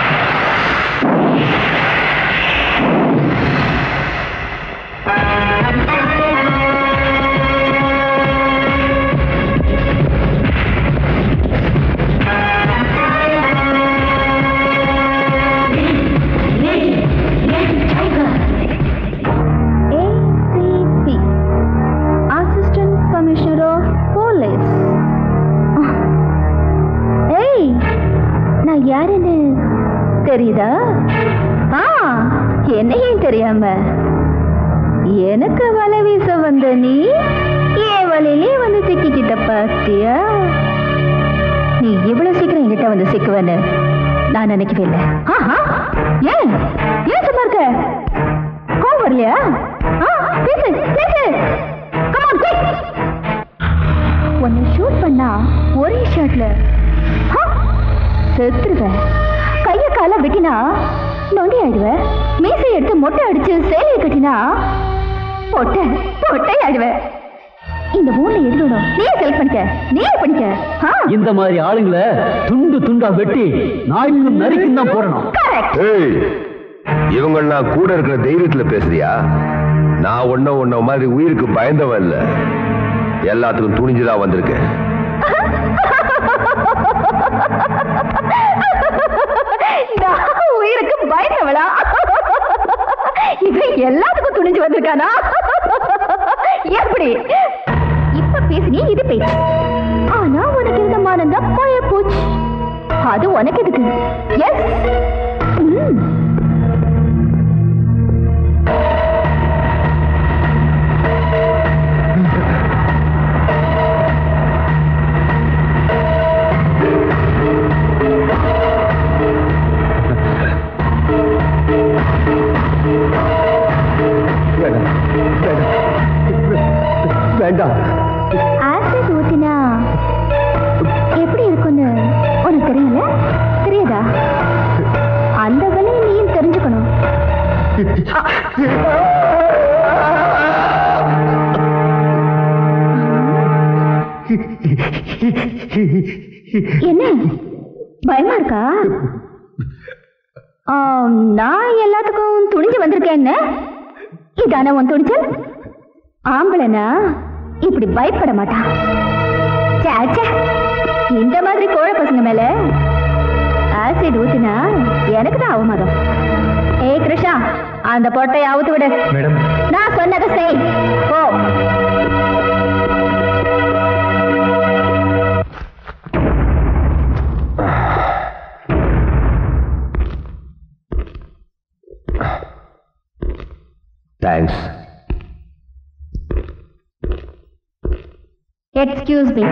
ACP Assistant Commissioner of Police ஏய் நான் யாருன்னு தெரியுதா ஆ என்னையும் தெரியாம எனக்கு வலை வீச வந்த நீ என் வலையிலே வந்து சிக்கிக்கிட்ட பாத்தியா நீ இவ்வளவு சீக்கிரம் என்கிட்ட வந்து சிக்குவன்னு நான் நினைக்கவே இல்லை ஆஹா ஏன் ஏன் சும்மா இருக்க கோவம் வரலையா ஆ, பேசு பேசு Come on, quick. உன்னை ஷூட் பண்ணா ஒரே ஷாட்ல செத்துருவேன் கைய கால வெட்டினா நொண்டி ஆயிடுவேன் மீசை எடுத்து மொட்டை அடிச்சு சேலையை கட்டினா பொட்டை பொட்டை ஆயிடுவேன் இந்த மூணுல எது வேணும் நீயே செலக்ட் பண்ணிக்க நீயே பண்ணிக்க ஆ இந்த மாதிரி ஆளுங்களை துண்டு துண்டா வெட்டி நாய்க்கும் நரிக்கும் தான் போடணும் கரெக்ட் ஏய் இவங்கெல்லாம் கூட இருக்கிற தைரியத்துல பேசுறியா நான் ஒன்னும் உன்ன மாதிரி உயிருக்கு பயந்தவன் இல்ல எல்லாத்துக்கும் துணிஞ்சுதான் வந்திருக்கேன் நான் உயிருக்கு பயந்தவளா இவன் எல்லாத்துக்கும் துணிஞ்சு வந்திருக்கானா எப்படி இப்ப பேசுனி இது பேச்சு ஆனா உனக்கு இருந்த மானம் தான் போய போச்சு அது உனக்கு எதுக்கு எஸ் வேண்டாம் ஆசிட் ஊத்தினா எப்படி இருக்கும்னு உனக்கு தெரியல தெரியாதா அந்த வழியை நீயும் தெரிஞ்சுக்கணும் என்ன பயமா இருக்கா ஆம், நான் எல்லாத்துக்கும் துணிஞ்சு வந்திருக்கேன்னு இதான உன் துணிச்சல் ஆம்பளைனா இப்படி பயப்பட மாட்டான் ச்சே, ச்சே. இந்த மாதிரி கோழ பசங்க மேல ஆசிட் ஊத்தினா எனக்கு தான் அவமானம் ஏய் கிருஷ்ணா அந்த பொட்டை அவுத்து விடு மேடம் நான் சொன்னதை செய் போ தேங்க்ஸ் எக்ஸ்கியூஸ் மீ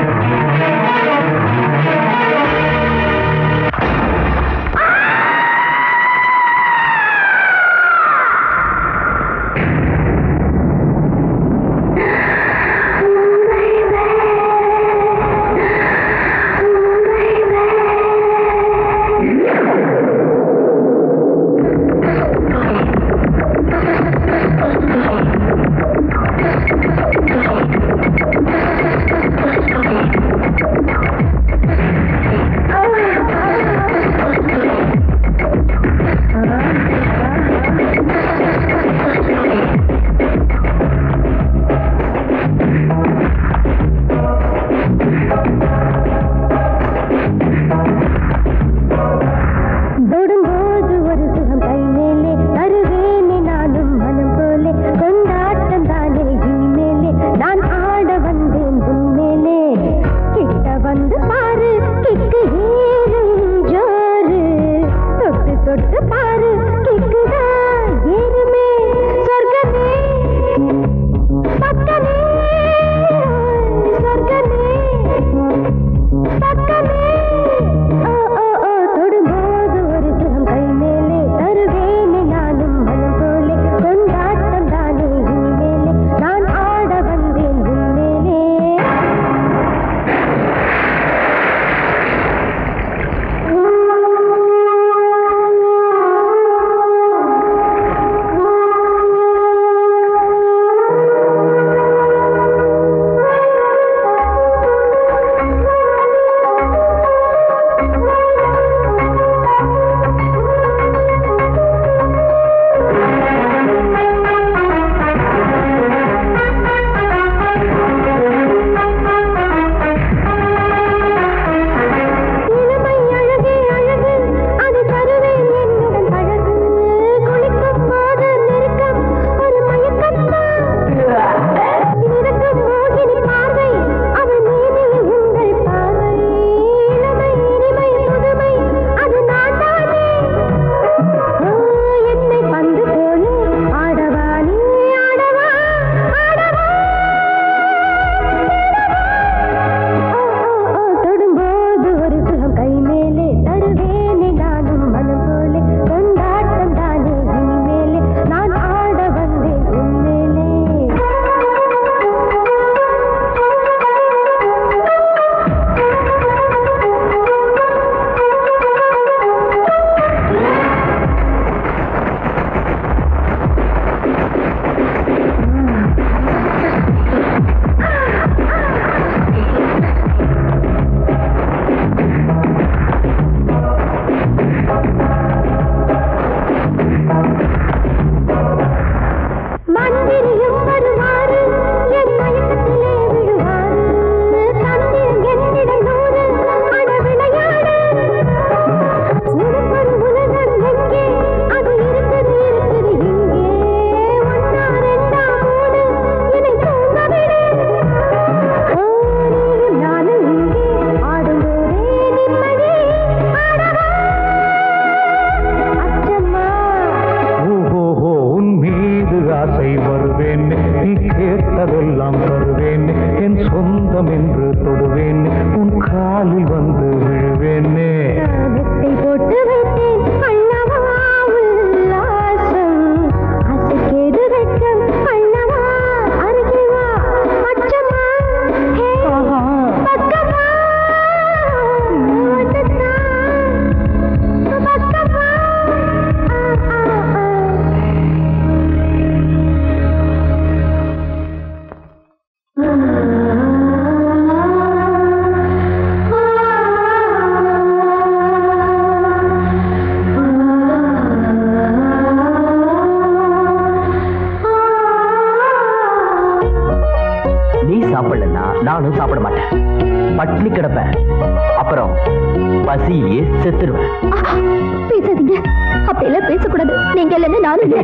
பட்னி கிடப்பேன் அப்புறம் பசியிலேயே செத்துருவேன் பேசாதீங்க அப்படியெல்லாம் பேசக்கூடாது நீங்க இல்லைன்னு நானும் இல்லை.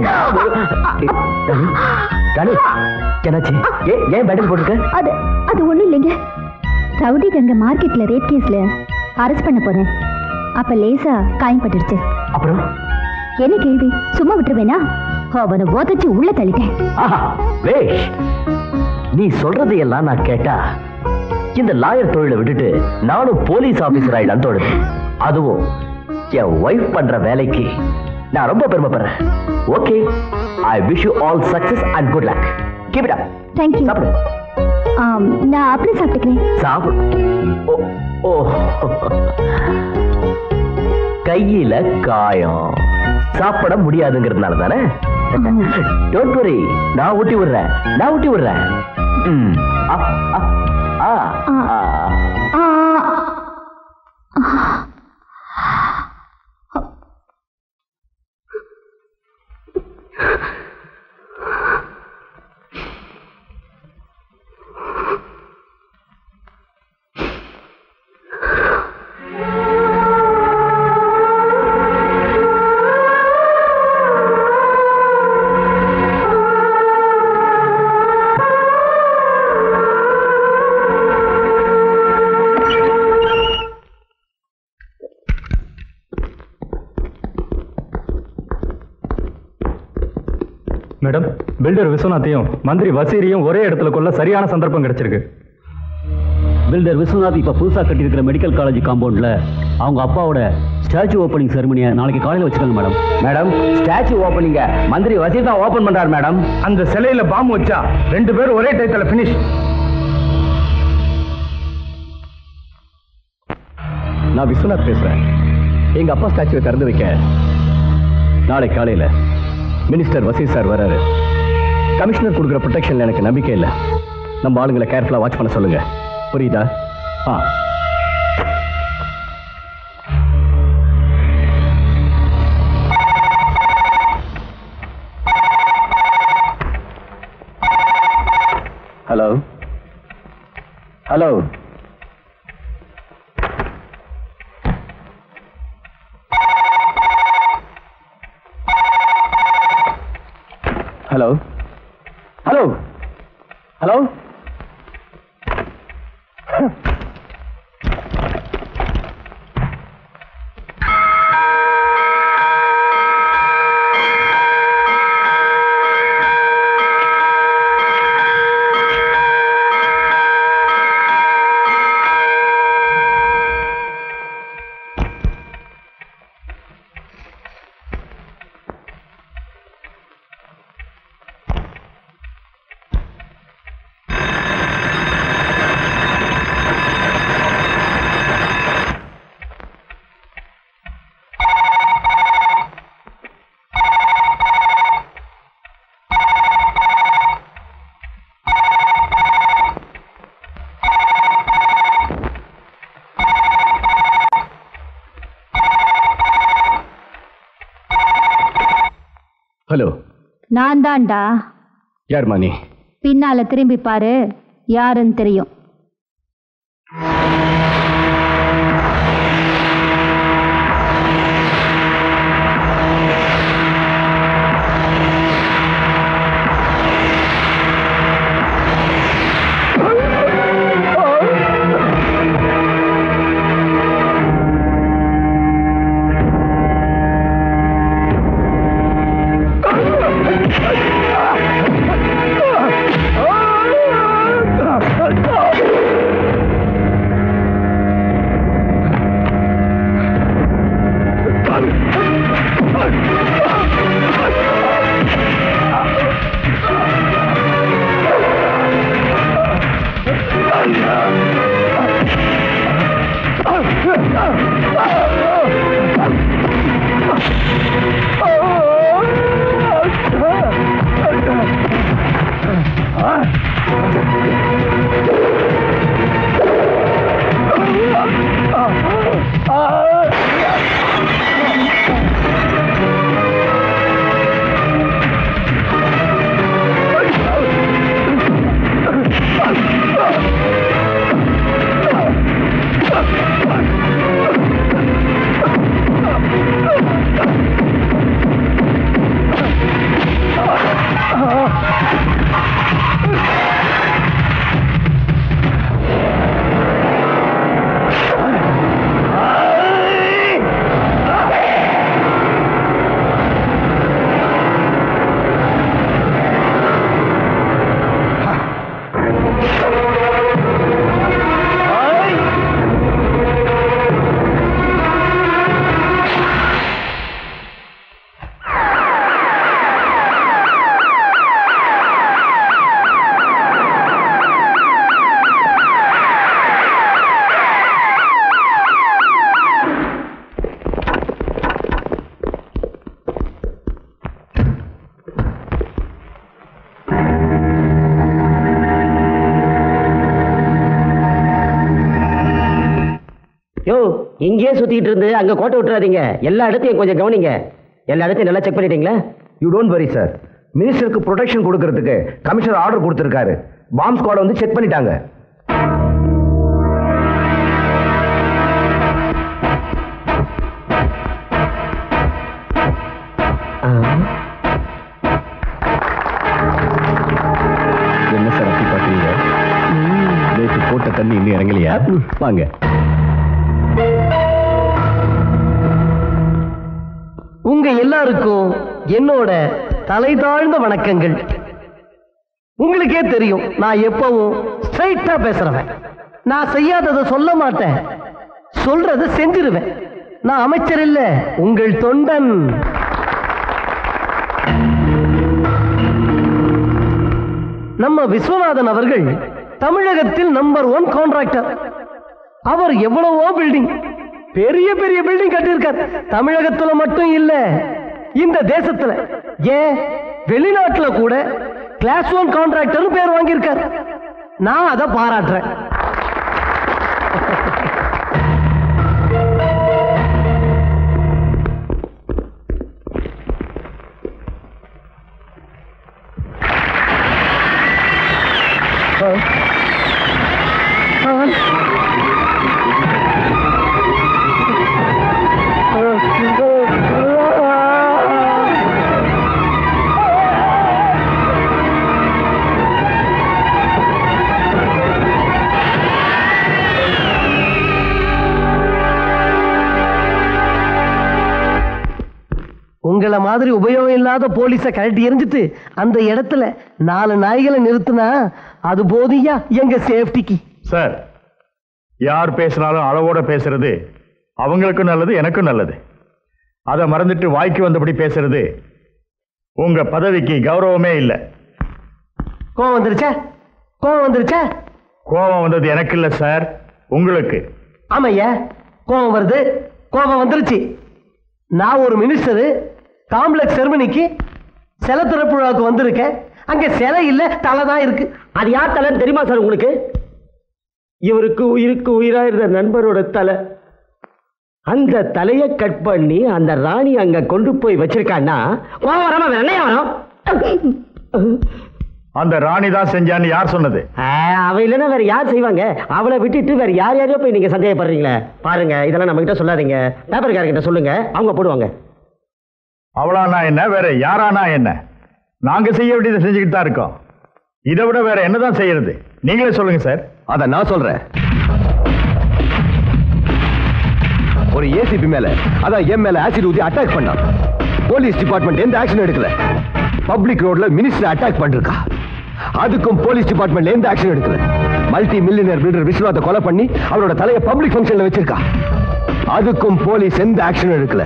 ராணி என்னாச்சு ஏன் ஏன் பேட்டரி போட்டிருக்க அது அது ஒண்ணும் இல்லைங்க ரவுடி கங்க மார்க்கெட்ல ரேப் கேஸ்ல அரெஸ்ட் பண்ண போறேன் அப்ப லேசா காயம்பட்டுடுச்சு அப்புறம் என்ன கேள்வி சும்மா விட்டுருவேனா அவனை ஓதச்சு உள்ள தள்ளிட்டேன் ஆஹா வேஷ் நீ சொல்றதையெல்லாம் நான் கேட்டா இந்த லாயர் தொழிலை விட்டுட்டு நானும் போலீஸ் ஆபீசர் ஆயிடலாம் தோணுது அதுவும் என் ஒய்ஃப் பண்ற வேலைக்கு நான் ரொம்ப பெருமைப்படுறேன் okay I wish you all success and good luck keep it up thank you சாப்பிடு நான் அப்படியே சாப்பிட்டுக்கிறேன் சாப்பிடு ஓ ஓ கையில காயம் சாப்பிட முடியாதுங்கிறதுனால தானே டோன்ட் வரி நான் ஊட்டி விடுறேன் நான் ஊட்டி விடுறேன் ம். ஆ, ஆ, ஆ, ஆ. ஆ, மேடம் பில்டர் விஸ்வநாத்தையும் மந்திரி வசீரியும் ஒரே இடத்துல கொள்ள சரியான சந்தர்ப்பம் கிடைச்சிருக்கு பில்டர் விஸ்வநாத் இப்ப புதுசா கட்டியிருக்கிற மெடிக்கல் காலேஜ் காம்பவுண்ட்ல அவங்க அப்பாவோட ஸ்டாச்சு ஓப்பனிங் செரமனியை நாளைக்கு காலையில வச்சுக்கோங்க மேடம் மேடம் ஸ்டாச்சு ஓப்பனிங்க மந்திரி வசீர் தான் ஓபன் பண்றாரு மேடம் அந்த சிலையில பாம்பு வச்சா ரெண்டு பேரும் ஒரே டயத்துல பினிஷ் நான் விஸ்வநாத் பேசுறேன் எங்க அப்பா ஸ்டாச்சுவை திறந்து வைக்க நாளை காலையில மினிஸ்டர் வசீர் சார் வராரு கமிஷனர் கொடுக்குற ப்ரொடெக்ஷன்ல எனக்கு நம்பிக்கை இல்லை நம்ம ஆளுங்களை கேர்ஃபுல்லா வாட்ச் பண்ண சொல்லுங்க புரியுதா ஆ hello hello hello hello hello hello நான் தான்டா யார் மாணி பின்னால திரும்பி பாரு யாருன்னு தெரியும் Ah! யோ இங்கேயே சுத்திட்டு இருந்து அங்க கோட்டை விட்டுறாதீங்க எல்லா இடத்தையும் கொஞ்சம் கவனிங்க எல்லா இடத்தையும் நல்லா செக் பண்ணிட்டீங்களா யூ டோன்ட் வரி சார் மினிஸ்டருக்கு ப்ரொடெக்ஷன் கொடுக்கறதுக்கு கமிஷனர் ஆர்டர் கொடுத்துருக்காரு பாம்ப் ஸ்குவாட் வந்து செக் பண்ணிட்டாங்க என்ன சார் அப்படி பாக்குறீங்க நேற்று போட்ட தண்ணி இன்னும் இறங்கலையா வாங்க உங்க எல்லாருக்கும் என்னோட தலை தாழ்ந்த வணக்கங்கள் உங்களுக்கே தெரியும் நான் எப்பவும் ஸ்ட்ரைட்டா பேசுறவன் நான் செய்யாததை சொல்ல மாட்டேன் சொல்றதை செஞ்சிருவேன் நான் அமைச்சர் இல்ல உங்கள் தொண்டன் நம்ம விஸ்வநாதன் அவர்கள் தமிழகத்தில் நம்பர் ஒன் கான்ட்ராக்டர் அவர் எவ்வளவோ பில்டிங் பெரிய பெரிய பில்டிங் கட்டியிருக்கார் தமிழகத்துல மட்டும் இல்ல இந்த தேசத்துல ஏன் வெளிநாட்டுல கூட கிளாஸ் ஒன் கான்ட்ராக்டர் பேர் வாங்கியிருக்கார் நான் அதை பாராட்டுறேன் உங்களை மாதிரி உபயோகம் இல்லாத போலீஸை கழட்டி எரிஞ்சிட்டு அந்த இடத்துல நாலு நாய்களை நிறுத்தினா அது போதியா எங்க சேஃப்டிக்கு சார் யார் பேசினாலும் அளவோட பேசுறது அவங்களுக்கும் நல்லது எனக்கும் நல்லது அதை மறந்துட்டு வாய்க்கு வந்தபடி பேசுறது உங்க பதவிக்கு கௌரவமே இல்லை கோவம் வந்துருச்சா கோவம் வந்துருச்சா கோபம் வந்தது எனக்கு இல்லை சார் உங்களுக்கு ஆமையா கோவம் வருது கோபம் வந்துருச்சு நான் ஒரு மினிஸ்டரு காம்ப்ளெக்ஸ் செர்மனிக்கு சில திறப்பு விழாவுக்கு வந்திருக்கேன் அங்க சிலை இல்ல தலை தான் இருக்கு அது யார் தலைன்னு தெரியுமா சார் உங்களுக்கு இவருக்கு உயிருக்கு உயிரா இருந்த நண்பரோட தலை அந்த தலையை கட் பண்ணி அந்த ராணி அங்க கொண்டு போய் வச்சிருக்கான்னா கோவம் வராம வேற என்னையா வரும் அந்த ராணி தான் செஞ்சான்னு யார் சொன்னது ஆ, அவ இல்லைன்னா வேற யார் செய்வாங்க அவளை விட்டுட்டு வேற யார் யாரையோ போய் நீங்க சந்தேகப்படுறீங்களே பாருங்க இதெல்லாம் நம்ம கிட்ட சொல்லாதீங்க பேப்பர்காரங்கிட்ட சொல்லுங்க அவங்க போடுவாங்க அவளானா என்ன வேற யாரானா என்ன நாங்க செய்ய வேண்டியதை செஞ்சுக்கிட்டு தான் இருக்கோம் இதை விட வேற என்னதான் செய்யறது நீங்களே சொல்லுங்க சார் அத நான் சொல்றேன் ஒரு ஏசிபி மேல அதான் என் மேல ஆசிட் ஊத்தி அட்டாக் பண்ணான் போலீஸ் டிபார்ட்மெண்ட் எந்த ஆக்ஷன் எடுக்கல பப்ளிக் ரோட்ல மினிஸ்டர் அட்டாக் பண்ணிருக்கா அதுக்கும் போலீஸ் டிபார்ட்மெண்ட் எந்த ஆக்ஷன் எடுக்கல மல்டி மில்லியனர் பில்டர் விஸ்வநாத்தை கொலை பண்ணி அவரோட தலையை பப்ளிக் ஃபங்க்ஷன்ல வச்சிருக்கா அதுக்கும் போலீஸ் எந்த ஆக்ஷன் எடுக்கல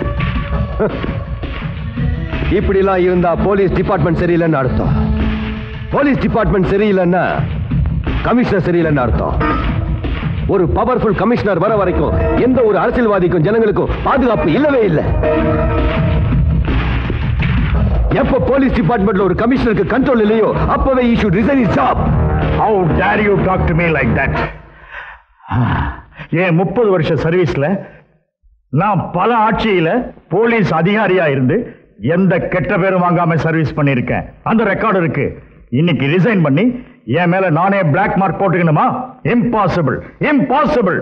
இப்படிலாம் இருந்தா போலீஸ் டிபார்ட்மெண்ட் சரியில்லைன்னு அர்த்தம் போலீஸ் டிபார்ட்மெண்ட் சரியில்லைன்னா கமிஷனர் சரியில்லைன்னு அர்த்தம் ஒரு பவர்ஃபுல் கமிஷனர் வர வரைக்கும் எந்த ஒரு அரசியல்வாதிக்கும் ஜனங்களுக்கும் பாதுகாப்பு இல்லவே இல்லை எப்ப போலீஸ் டிபார்ட்மெண்ட்ல ஒரு கமிஷனருக்கு கண்ட்ரோல் இல்லையோ அப்பவே he should resign his job how dare you talk to me like that ஏன் முப்பது வருஷ சர்வீஸ்ல நான் பல ஆட்சியில போலீஸ் அதிகாரியா இருந்து எந்த கெட்ட பேரும் வாங்காம சர்வீஸ் பண்ணியிருக்கேன் அந்த ரெக்கார்டு இருக்கு இன்னைக்கு ரிசைன் பண்ணி என் மேல நானே பிளாக் மார்க் போட்டுக்கணுமா இம்பாசிபிள் இம்பாசிபிள்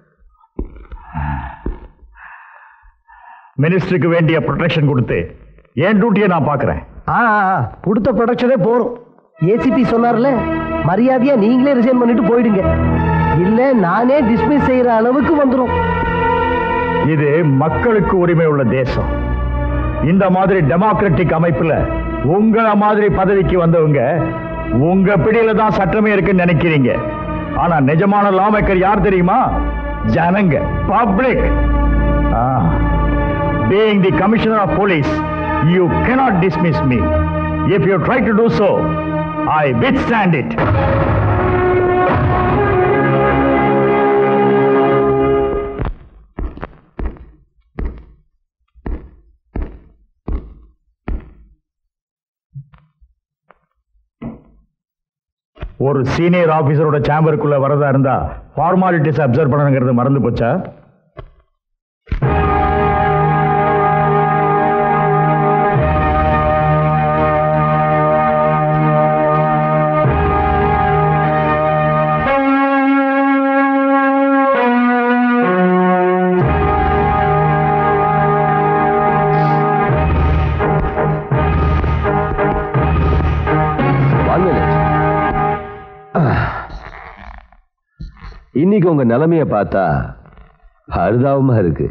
மினிஸ்டருக்கு வேண்டிய ப்ரொடெக்ஷன் கொடுத்து என் டியூட்டியை நான் பார்க்கறேன் ஆ ஆ, ஆ, கொடுத்த ப்ரொடக்ஷனே போறோம் ஏசிபி சொன்னார்ல மரியாதையா நீங்களே ரிசைன் பண்ணிட்டு போயிடுங்க இல்ல நானே டிஸ்மிஸ் செய்யற அளவுக்கு வந்துரும் இது மக்களுக்கு உரிமை உள்ள தேசம் இந்த மாதிரி டெமோக்ராட்டிக் அமைப்புல உங்கள மாதிரி பதவிக்கு வந்தவங்க உங்க பிடியில தான் சட்டமே இருக்குன்னு நினைக்கிறீங்க ஆனா நிஜமான லாமேக்கர் யார் தெரியுமா ஜனங்க public being the commissioner of police you cannot dismiss me if you try to do so i withstand it ஒரு சீனியர் ஆபீசரோட சேம்பருக்குள்ள வரதா இருந்தா ஃபார்மாலிட்டிஸ் அப்சர்வ் பண்ணணுங்கிறது மறந்து போச்சா இன்னைக்கு உங்க நிலைமைய பார்த்தா அருதாபமா இருக்கு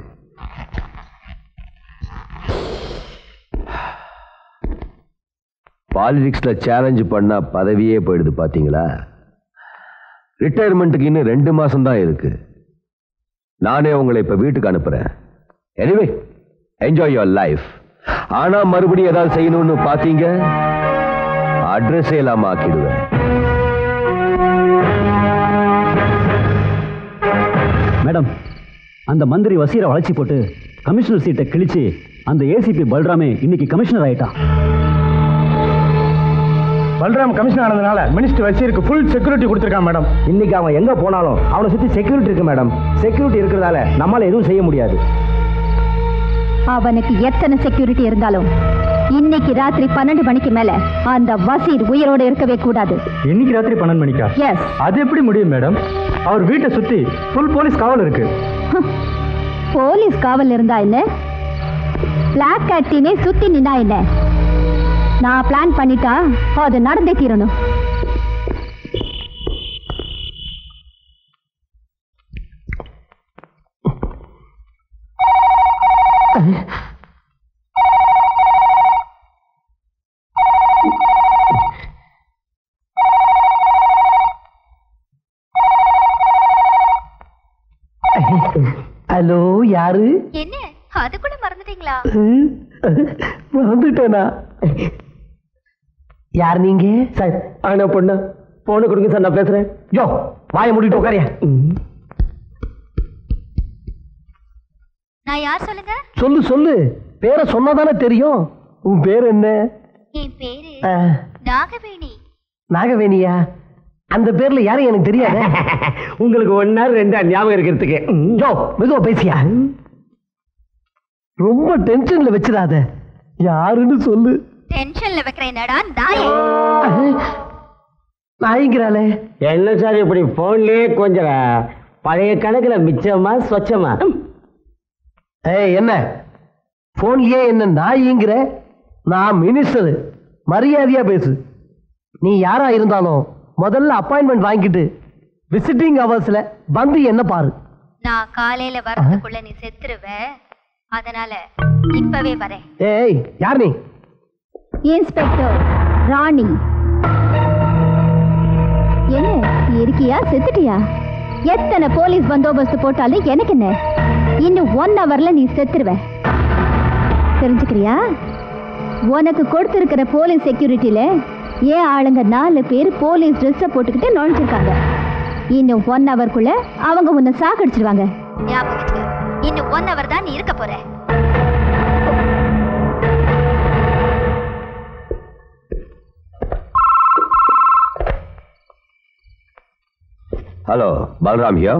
பாலிடிக்ஸ்ல சேலஞ்ச் பண்ணா பதவியே போயிடுது பாத்தீங்களா ரிட்டையர்மெண்ட்டுக்கு இன்னும் ரெண்டு மாசம் தான் இருக்கு நானே உங்களை இப்ப வீட்டுக்கு அனுப்புறேன் எனிவே என்ஜாய் யுவர் லைஃப் ஆனா மறுபடியும் ஏதாவது செய்யணும்னு பாத்தீங்க அட்ரஸே இல்லாம ஆக்கிடுவேன் மேடம் அந்த மந்திரி வசீரை வளைச்சி போட்டு கமிஷனர் சீட்டை கிழிச்சு அந்த ஏசிபி பல்ராமே இன்னைக்கு கமிஷனர் ஆயிட்டான் பல்ராம் கமிஷன் ஆனதுனால மினிஸ்டர் வசீருக்கு ஃபுல் செக்யூரிட்டி கொடுத்துருக்கான் மேடம் இன்னைக்கு அவன் எங்க போனாலும் அவனை சுத்தி செக்யூரிட்டி இருக்கு மேடம் செக்யூரிட்டி இருக்கிறதால நம்மால எதுவும் செய்ய முடியாது அவனுக்கு எத்தனை செக்யூரிட்டி இருந்தாலும் இன்னைக்கு ராத்திரி பன்னெண்டு மணிக்கு மேல அந்த வசீர் உயிரோட இருக்கவே கூடாது இன்னைக்கு ராத்திரி பன்னெண்டு மணிக்கா எஸ் அது எப்படி முடியும் மேடம் அவர் வீட்டை சுத்தி ஃபுல் போலீஸ் காவல் இருக்கு போலீஸ் காவல் இருந்தா என்ன பிளாக் கட்டினே சுத்தி நின்னா என்ன நான் பிளான் பண்ணிட்டா அது நடந்தே தீரணும் ஹலோ யாரு என்ன அது கூட மறந்துட்டீங்களா வந்துட்டேனா யார் நீங்க சார் ஆனா பொண்ணு போன கொடுங்க சார் நான் பேசுறேன் யோ வாயை மூடிட்டு உட்காரியா நான் யார் சொல்லுங்க சொல்லு சொல்லு பேரை சொன்னாதானே தெரியும் உன் பேர் என்ன என் பேரு ஆ, நாகவேணி நாகவேணியா அந்த பேர்ல யாரும் எனக்கு தெரியாது உங்களுக்கு ஒன்னா ரெண்டா ஞாபகம் இருக்கிறதுக்கு யோ மெதுவா பேசியா ரொம்ப டென்ஷன்ல வச்சிடாத யாருன்னு சொல்லு டென்ஷன்ல வைக்கிற என்னடா நாயே நாய்ங்கிறாளே என்ன சார் இப்படி போன்லயே கொஞ்சம் பழைய கணக்குல மிச்சமா சொச்சமா ஏய் என்ன போன்லயே என்ன நாய்ங்கிற நான் மினிஸ்டர் மரியாதையா பேசு நீ யாரா இருந்தாலும் முதல்ல அப்பாயின்மெண்ட் வாங்கிட்டு விசிட்டிங் ஹவர்ஸ்ல வந்து என்ன பாரு நான் காலையில வரதுக்குள்ள நீ செத்துருவ அதனால இப்பவே வரேன் ஏய் யார் நீ இன்ஸ்பெக்டர் ராணி என்ன இருக்கியா செத்துட்டியா எத்தனை போலீஸ் பந்தோபஸ்து போட்டாலும் எனக்கு என்ன இன்னும் ஒன் ஹவர்ல நீ செத்துருவ தெரிஞ்சுக்கிறியா உனக்கு கொடுத்திருக்கிற போலீஸ் செக்யூரிட்டில ஏன் ஆளுங்க நாலு பேர் போலீஸ் ட்ரெஸ்ஸை போட்டுக்கிட்டு நுழைஞ்சிருக்காங்க இன்னும் ஒன் ஹவர்க்குள்ள அவங்க உன்னை சாகடிச்சிருவாங்க ஞாபகம் வச்சுக்க. இன்னும் ஒன் ஹவர் தான் நீ இருக்க போற ஹலோ பல்ராம் ஹியா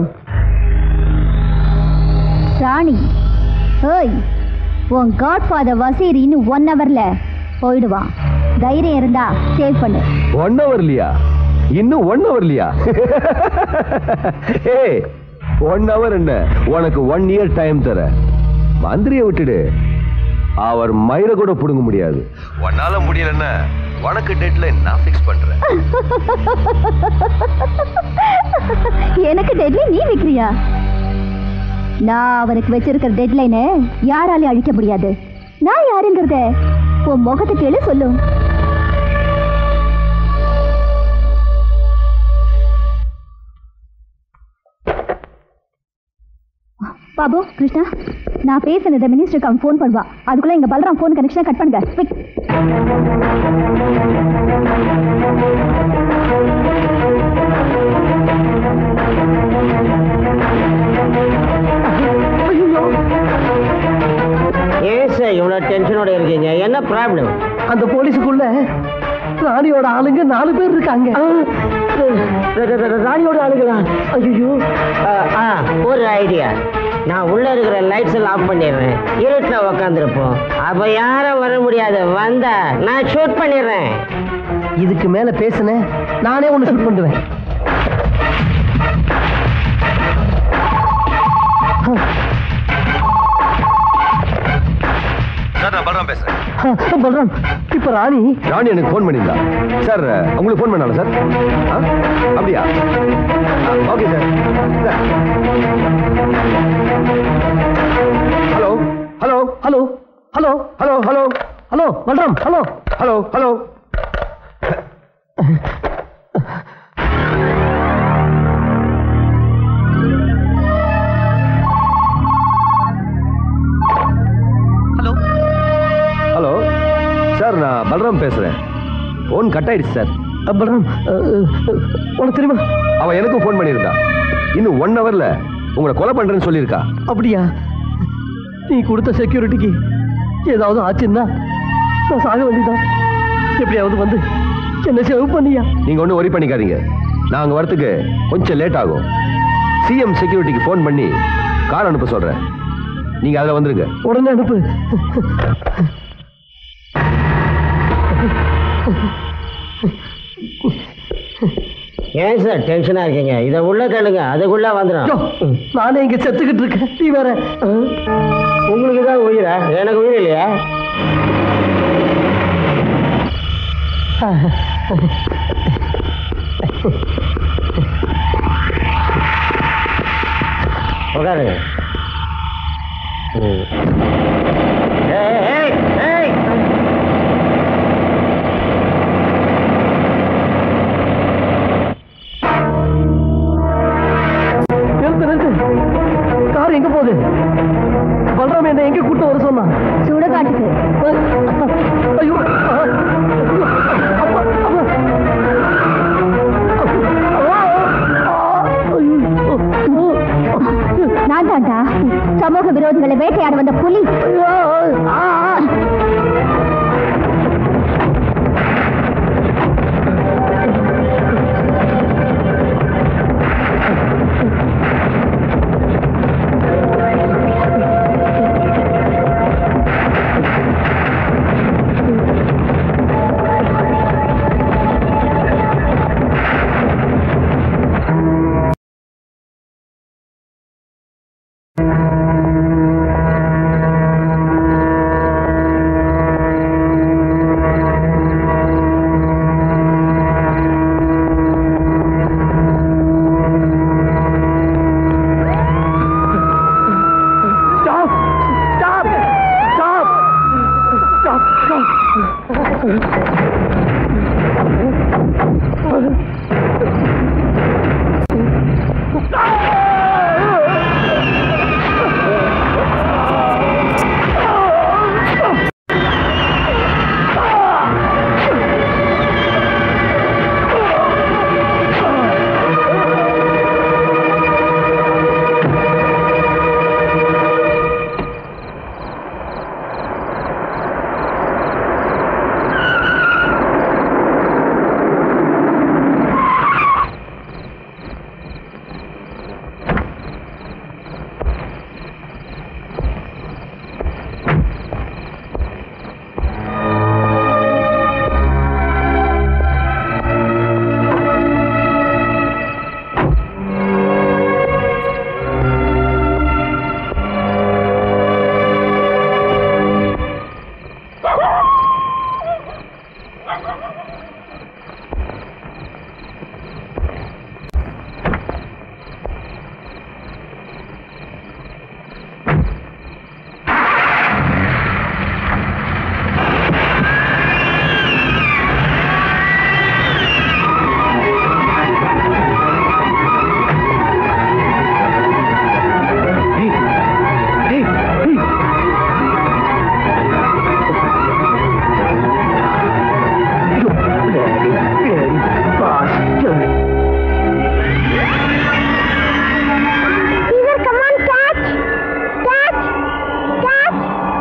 ராணி ஓய் உன் காட் ஃபாதர் வசீர் இன்னும் ஒன் ஹவர்ல போயிடுவான் தைரியம் இருந்தா சேவ் பண்ணு ஒன் ஹவர் இல்லையா இன்னும் ஒன் ஹவர் இல்லையா ஏய் ஒன் ஹவர் என்ன உனக்கு ஒன் இயர் டைம் தர மந்திரியை விட்டுடு அவர் மயிரை கூட புடுங்க முடியாது உன்னால முடியலன்னா உனக்கு டெட்லைன் நான் ஃபிக்ஸ் பண்றேன் எனக்கு டெட்லைன் நீ வைக்கிறியா நான் அவனுக்கு வச்சிருக்கிற டெட்லைனை யாராலையும் அழிக்க முடியாது நான் யாருங்கிறத உன் முகத்தை கேளு சொல்லும் பாபு கிருஷ்ணா நான் பேசுனதை மினிஸ்டருக்கு அவன் ஃபோன் பண்ணுவா அதுக்குள்ள எங்க பலராம் ஃபோன் கனெக்ஷனை கட் பண்ணுங்க Quick. ஏன் சார் இவ்வளவு டென்ஷனோட இருக்கீங்க என்ன ப்ராப்ளம் அந்த போலீஸுக்குள்ள ராணியோட ஆளுங்க நாலு பேர் இருக்காங்க ராணியோட ஆளுங்களா ஐயோ ஒரு ஐடியா நான் உள்ள இருக்கிற லைட்ஸ் எல்லாம் ஆஃப் பண்ணிடுறேன் இருட்டில் உக்காந்துருப்போம் அப்ப யாரும் வர முடியாது வந்தா நான் ஷூட் பண்ணிடுறேன் இதுக்கு மேல பேசுனேன் நானே ஒண்ணு ஷூட் பண்ணுவேன் சார் நான் பல்ராம் பேசுறேன் பல்ராம் இப்ப ராணி ராணி எனக்கு ஃபோன் பண்ணியிருந்தா சார் உங்களுக்கு ஃபோன் பண்ணால சார் ஆ? அப்படியா okay sir sir hello hello hello hello hello hello hello Balram hello hello hello hello sir நான் பலராம் பேசுறேன் ஃபோன் கட் ஆயிடுச்சு சார் பல்ராம் உனக்கு தெரியுமா அவ எனக்கும் ஃபோன் பண்ணியிருந்தா இன்னும் ஒன் ஹவர்ல உங்களை கொலை பண்றேன்னு சொல்லியிருக்கா அப்படியா நீ கொடுத்த செக்யூரிட்டிக்கு ஏதாவது ஆச்சுன்னா நான் சாக வேண்டியதான் எப்படியாவது வந்து என்ன சேவ் பண்ணியா நீங்க ஒன்றும் ஒரி பண்ணிக்காதீங்க நான் அங்க வரத்துக்கு கொஞ்சம் லேட் ஆகும் சிஎம் செக்யூரிட்டிக்கு ஃபோன் பண்ணி கார் அனுப்ப சொல்றேன் நீங்க அதுல வந்துருங்க உடனே அனுப்பு ஏன் சார் டென்ஷனா இருக்கீங்க இதை உள்ள கேளுங்க அதுக்குள்ள வந்துடும் நானே இங்க செத்துக்கிட்டு இருக்கேன் நீ வேற உங்களுக்கு தான் உயிரா எனக்கு உயிர் இல்லையா உட்காருங்க ம். ஏய், ஏய், ஏய். நிறுத்து நிறுத்து கார் எங்க போகுது பல்ராம் என்ன எங்க கூட்டு வர சொன்னா சுடுகாட்டுக்கு ஐயோ ஆ, ஐயோ, அப்பா, அப்பா. நான் தான்டா சமூக விரோதிகளை வேட்டையாட வந்த புலி Stop! Stop! Stop! Stop! Stop! Caesar, come on, catch! Catch! Catch!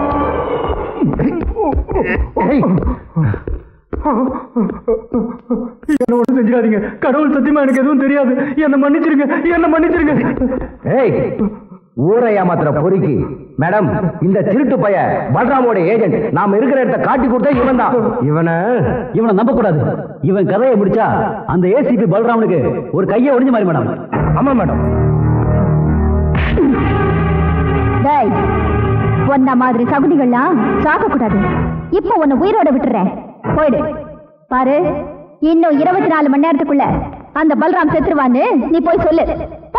என்ன ஒண்ணு செஞ்சிடாதீங்க கடவுள் சத்தியமா எனக்கு எதுவும் தெரியாது என்ன மன்னிச்சிருங்க என்ன மன்னிச்சிருங்க ஏய் ஊரை ஏமாத்துற பொறுக்கி மேடம் இந்த திருட்டு பைய பல்ராமோட ஏஜென்ட் நாம இருக்கிற இடத்த காட்டி கொடுத்தா இவன் தான் இவனை இவனை நம்ப கூடாது இவன் கதையை முடிச்சா அந்த ஏசிபி பல்ராமனுக்கு ஒரு கையை ஒடிஞ்ச மாதிரி மேடம் ஆமா மேடம் டேய் ஒன்ன மாதிரி சகுதிகள்லாம் சாக கூடாது இப்போ உன்னை உயிரோட விட்டுறேன் போயிடு பாரு இன்னும் இருபத்தி நாலு மணி நேரத்துக்குள்ள அந்த பல்ராம் செத்துருவான்னு நீ போய் சொல்லு போ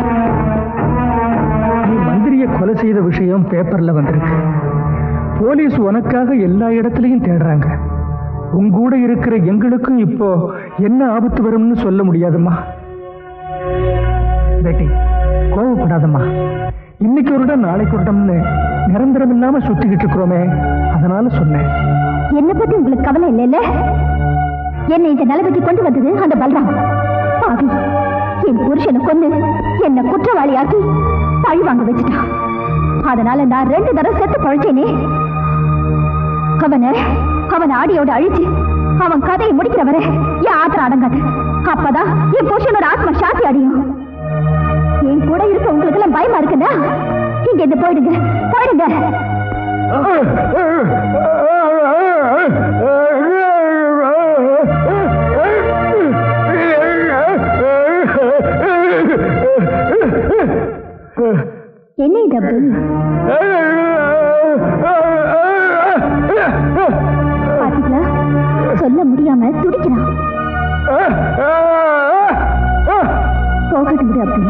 நீ மந்திரியை கொலை செய்த விஷயம் பேப்பர்ல வந்திருக்கு போலீஸ் உனக்காக எல்லா இடத்துலயும் தேடுறாங்க உங்கூட இருக்கிற எங்களுக்கும் இப்போ என்ன ஆபத்து வரும்னு சொல்ல முடியாதும்மா பேட்டி கோவப்படாதம்மா இன்னைக்கு ஒரு இடம் நாளைக்கு ஒரு இடம்னு நிரந்தரம் இல்லாம சுத்திக்கிட்டு இருக்கிறோமே அதனால சொன்னேன் என்ன பத்தி உங்களுக்கு கவலை இல்லைல்ல என்னை இந்த நிலைமைக்கு கொண்டு வந்தது அந்த பல்ராம் பாவி என் புருஷனை கொண்டு என்ன குற்றவாளியாக்கி பழி வாங்க வச்சுட்டான் அதனால நான் ரெண்டு தடவை செத்து பழைச்சேனே அவனை அவன் ஆடியோட அழிச்சு அவன் கதையை முடிக்கிற வரை என் ஆத்திரம் அடங்காது அப்பதான் என் புருஷனோட ஆத்மா சாத்தி அடையும் என் கூட இருக்க உங்களுக்கு எல்லாம் பயமா இருக்குன்னா இங்க இருந்து போயிடுங்க போயிடுங்க என்ன டப்பு பாத்தீங்களா சொல்ல முடியாம துடிக்கிறான் போகட்டும் விடு அப்படி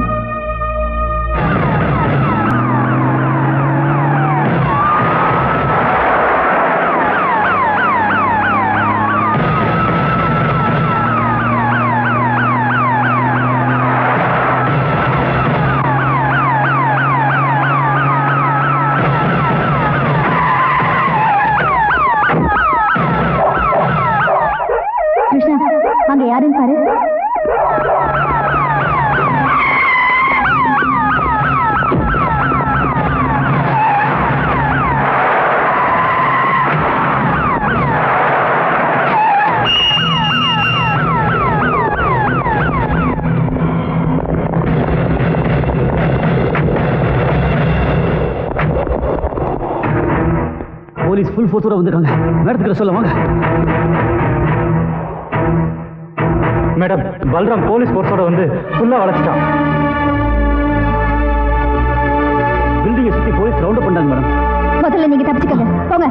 கிருஷ்ணா அங்க யாருன்னு பாரு போலீஸ் ஃபுல் ஃபோர்ஸோட வந்திருக்காங்க மேடத்துக்கு சொல்ல வாங்க மேடம் பல்ராம் போலீஸ் ஃபோர்ஸோட வந்து ஃபுல்லா வளைச்சிட்டான் பில்டிங்கை சுத்தி போலீஸ் ரவுண்ட் பண்ணாங்க மேடம் முதல்ல நீங்க தப்பிச்சுக்கங்க போங்க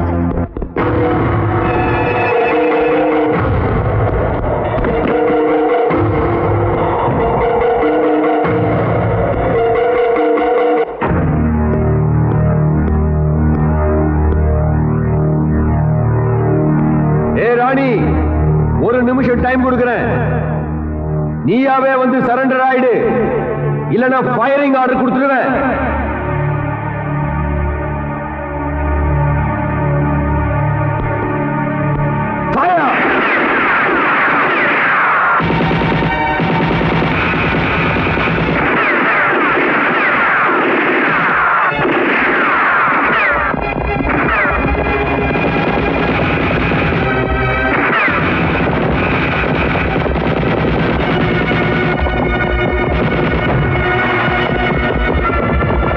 ஏ ராணி ஒரு நிமிஷம் டைம் கொடுக்கிறேன் நீயாவே வந்து சரண்டர் ஆயிடு இல்லனா ஃபயரிங் ஆர்டர் கொடுத்துடுவேன் Fire! ஆ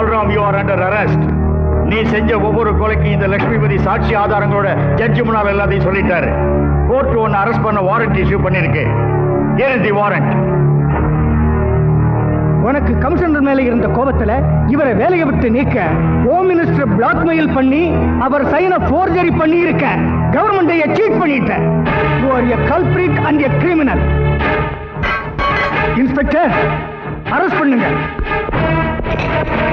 Balram you are under arrest நீ செஞ்ச ஒவ்வொரு கொலைக்கும் இந்த லட்சுமிபதி சாட்சி ஆதாரங்களோட ஜட்ஜி முன்னால் எல்லாத்தையும் சொல்லிட்டாரு கோர்ட் ஒன்னு அரெஸ்ட் பண்ண வாரண்ட் இஷ்யூ பண்ணிருக்கு தி வாரண்ட் உனக்கு கமிஷனர் மேல இருந்த கோபத்துல இவரை வேலையை விட்டு நீக்க ஹோம் மினிஸ்டர் பிளாக்மெயில் பண்ணி அவர் சைன ஃபோர்ஜரி பண்ணி இருக்க கவர்மெண்ட்டை சீட் பண்ணிட்ட you are a culprit and a criminal inspector arrest பண்ணுங்க